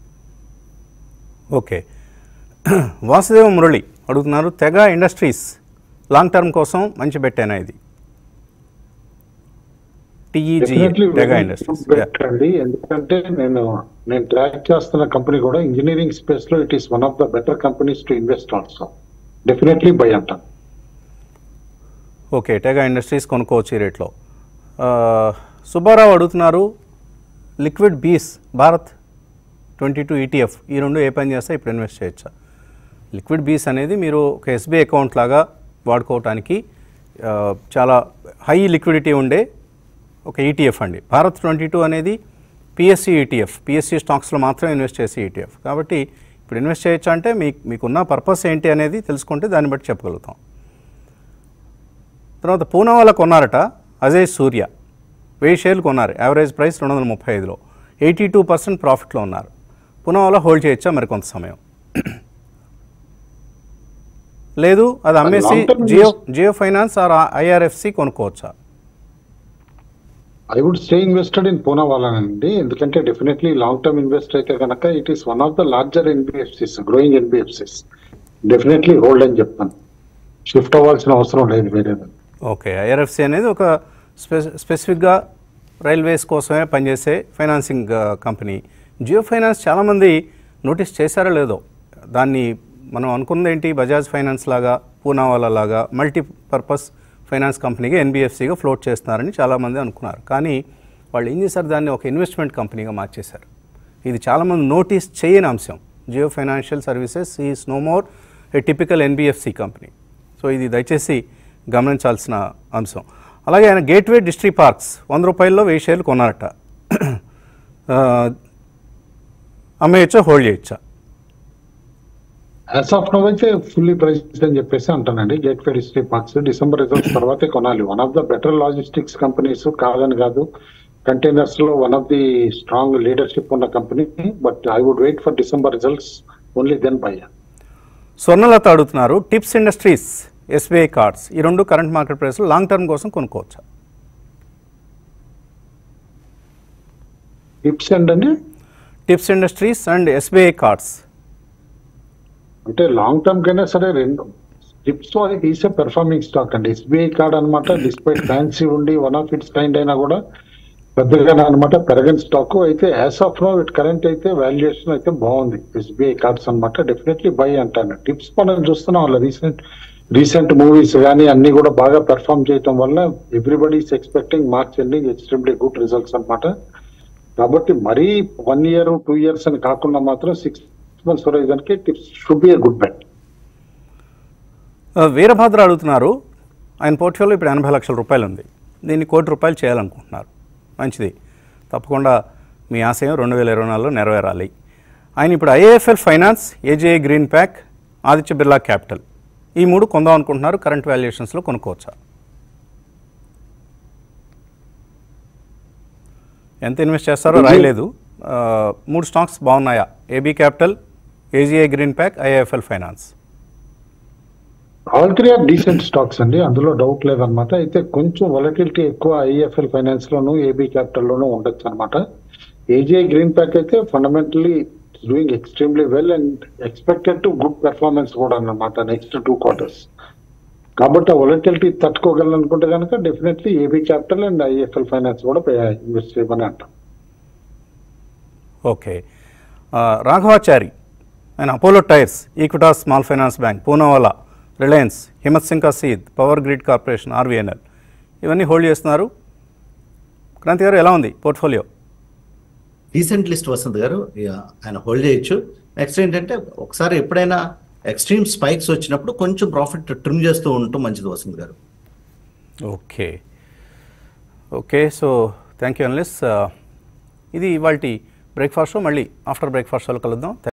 ఓకే వాసుదేవ మురళి అడుగుతున్నారు తెగ ఇండస్ట్రీస్ లాంగ్ టర్మ్ కోసం మంచి పెట్టానా ఇది టీఈజీ డెఫినెట్లీ తెగ ఇండస్ట్రీస్ అండి ఎందుకంటే నేను నేను ట్రాక్ చేస్తున్న కంపెనీ కూడా ఇంజనీరింగ్ స్పేస్ లో it is one of the better companies to invest also definitely buy అంటాను ఓకే టెగా ఇండస్ట్రీస్ కొనుక్కోవచ్చు ఈ రేట్లో ఆ, సుబ్బారావు అడుగుతున్నారు లిక్విడ్ బీస్ భారత్ ట్వంటీ టూ ఈటీఎఫ్ ఈ రెండు ఏ పని చేస్తే ఇప్పుడు ఇన్వెస్ట్ చేయొచ్చా లిక్విడ్ బీస్ అనేది మీరు ఒక ఎస్బీఐ అకౌంట్ లాగా వాడుకోవటానికి ఆ, చాలా హై లిక్విడిటీ ఉండే ఒక ఈటీఎఫ్ అండి భారత్ ట్వంటీ టూ అనేది పిఎస్సి ఈటీఎఫ్ పిఎస్సి స్టాక్స్లో మాత్రమే ఇన్వెస్ట్ చేసే ఈటీఎఫ్ కాబట్టి ఇప్పుడు ఇన్వెస్ట్ చేయొచ్చా అంటే మీ మీకున్న పర్పస్ ఏంటి అనేది తెలుసుకుంటే దాన్ని బట్టి చెప్పగలుగుతాం తర్వాత పూనా వాళ్ళ కొన్నారట అజయ్ సూర్య వెయ్యి షేర్లు కొన్నారు యావరేజ్ ప్రైస్ రెండు వందల ముప్పై ఐదులో ఎయిటీ టూ పర్సెంట్ ప్రాఫిట్లో ఉన్నారు పూనా వాళ్ళ హోల్డ్ చేయొచ్చా మరి కొంత సమయం లేదు అది అమ్మేసి long term Jio Jio finance or IRFC కొనుక్కోవచ్చా I would stay invested in Poona వాళ్ళనండి ఎందుకంటే డెఫినెట్లీ లాంగ్ టర్మ్ ఇన్వెస్ట్ అయితే కనుక it is one of the larger NBFCs growing NBFCs definitely hold అని చెప్తాను షిఫ్ట్ అవ్వాల్సిన అవసరం లేదు వేరేది ఓకే ఐఆర్ఎఫ్సి అనేది ఒక స్పె స్పెసిఫిక్గా రైల్వేస్ కోసమే పనిచేసే ఫైనాన్సింగ్ ఆ, కంపెనీ జియో ఫైనాన్స్ చాలామంది నోటీస్ చేశారో లేదో దాన్ని మనం అనుకున్నది ఏంటి బజాజ్ ఫైనాన్స్ లాగా పూనా వాళ్ళ లాగా మల్టీపర్పస్ ఫైనాన్స్ కంపెనీగా ఎన్బిఎఫ్సిగా ఫ్లోట్ చేస్తున్నారని చాలామంది అనుకున్నారు కానీ వాళ్ళు ఏం చేశారు దాన్ని ఒక ఇన్వెస్ట్మెంట్ కంపెనీగా మార్చేశారు ఇది చాలామంది నోటీస్ చేయని అంశం Jio financial services is no more a typical NBFC company so ఇది దయచేసి గమనించాల్సిన అంశం అలాగే ఆయన గేట్వే డిస్ట్రిక్ట్ పార్క్స్ వంద రూపాయల్లో వెయ్యి షేర్లు కొన్నారట ఆ, అమ్మేయచ్చా హోల్డ్ చేయొచ్చా యాజ్ ఆఫ్ నో అయితే ఫుల్లీ ప్రైస్ అని చెప్పేసి అంటానండి gateway district parks December results తర్వాతే కొనాలి one of the better logistics companies కాదని కాదు కంటైనర్స్ లో one of the strong leadership ఉన్న company but I would wait for December results only then buy Swarnalatha అడుగుతున్నారు టిప్స్ ఇండస్ట్రీస్ ఎస్బీఐ కార్డ్స్ ఈ రెండు కరెంట్ మార్కెట్ ప్రైస్లో లాంగ్ టర్మ్ కోసం కొనుక్కోవచ్చా టిప్స్ ఏంటండి Tips industries and SBI cards అంటే లాంగ్ టర్మ్ కైనా సరే రెండు టిప్స్ అది ఈసే పెర్ఫార్మింగ్ స్టాక్ అండి ఎస్బీఐ కార్డ్ అనమాట డిస్పైట్ ఫ్యాన్సీ ఉండి వన్ ఆఫ్ ఇట్స్ కైండ్ అయినా కూడా పెద్దగా అనమాట పెరగని స్టాక్ అయితే as of now it current అయితే వాల్యుయేషన్ అయితే బాగుంది ఎస్బీఐ కార్డ్స్ అనమాట డెఫినెట్లీ బై అంటాను టిప్స్ మనం చూస్తున్నాం వాళ్ళ రీసెంట్ రీసెంట్ మూవీస్ కానీ అన్ని కూడా బాగా పెర్ఫామ్ చేయటం వల్ల everybody is expecting March ending extremely good results అనమాట కాబట్టి మరీ వన్ ఇయర్ టూ ఇయర్స్ అని కాకుండా మాత్రం సిక్స్ మంత్స్ హొరైజన్ కి Tips should be a good bet ఆ, వీరభద్ర అడుగుతున్నారు ఆయన పోర్ట్ఫోలియో ఇప్పుడు ఎనభై లక్షల రూపాయలు ఉంది దీన్ని కోటి రూపాయలు చేయాలనుకుంటున్నారు మంచిది తప్పకుండా మీ ఆశయం రెండు వేల ఇరవై నాలుగులో నెరవేరాలి ఆయన ఇప్పుడు IAFL finance AJA green pack Aditya Birla capital ఈ మూడు కొందాం అనుకుంటున్నారు కరెంట్ వాల్యుయేషన్స్లో కొనుక్కోవచ్చా ఎంత ఇన్వెస్ట్ చేస్తారో రాయలేదు ఆ, మూడు స్టాక్స్ బాగున్నాయా AB capital AGI green pack IAFL finance all three are decent stocks అండి అందులో డౌట్ లేదనమాట అయితే కొంచెం వొలటిలిటీ ఎక్కువ ఐఎఫ్ఎల్ ఫైనాన్స్ లోను ఏబీ క్యాపిటల్ లోను ఉండొచ్చు అనమాట ఏజీఐ గ్రీన్ ప్యాక్ అయితే fundamentally doing extremely well and expected to good performance కూడా అన్నమాట నెక్స్ట్ టూ క్వార్టర్స్ కాబట్టి ఆ వొలటిలిటీ తట్టుకోగలను అనుకుంటే కనుక definitely AB capital and IFL finance కూడా ఇన్వెస్ట్ చేయమని అంటాం ఓకే ఆ, రాఘవాచారి ఆయన Apollo tyres Equitas small finance bank Poonawalla Reliance Himatsingka Seide power grid corporation RVNL ఇవన్నీ హోల్డ్ చేస్తున్నారు క్రాంతి గారు ఎలా ఉంది పోర్ట్ఫోలియో డీసెంట్ లిస్ట్ వసంత్ గారు ఇక ఆయన హోల్డ్ చేయొచ్చు నెక్స్ట్ ఏంటంటే ఒకసారి ఎప్పుడైనా ఎక్స్ట్రీమ్ స్పైక్స్ వచ్చినప్పుడు కొంచెం ప్రాఫిట్ ట్రిమ్ చేస్తూ ఉంటూ మంచిది Vasant garu okay okay so thank you analysts ఇది ఇవాళ బ్రేక్ఫాస్ట్ షో మళ్ళీ ఆఫ్టర్ బ్రేక్ఫాస్ట్ షోలో కలుద్దాం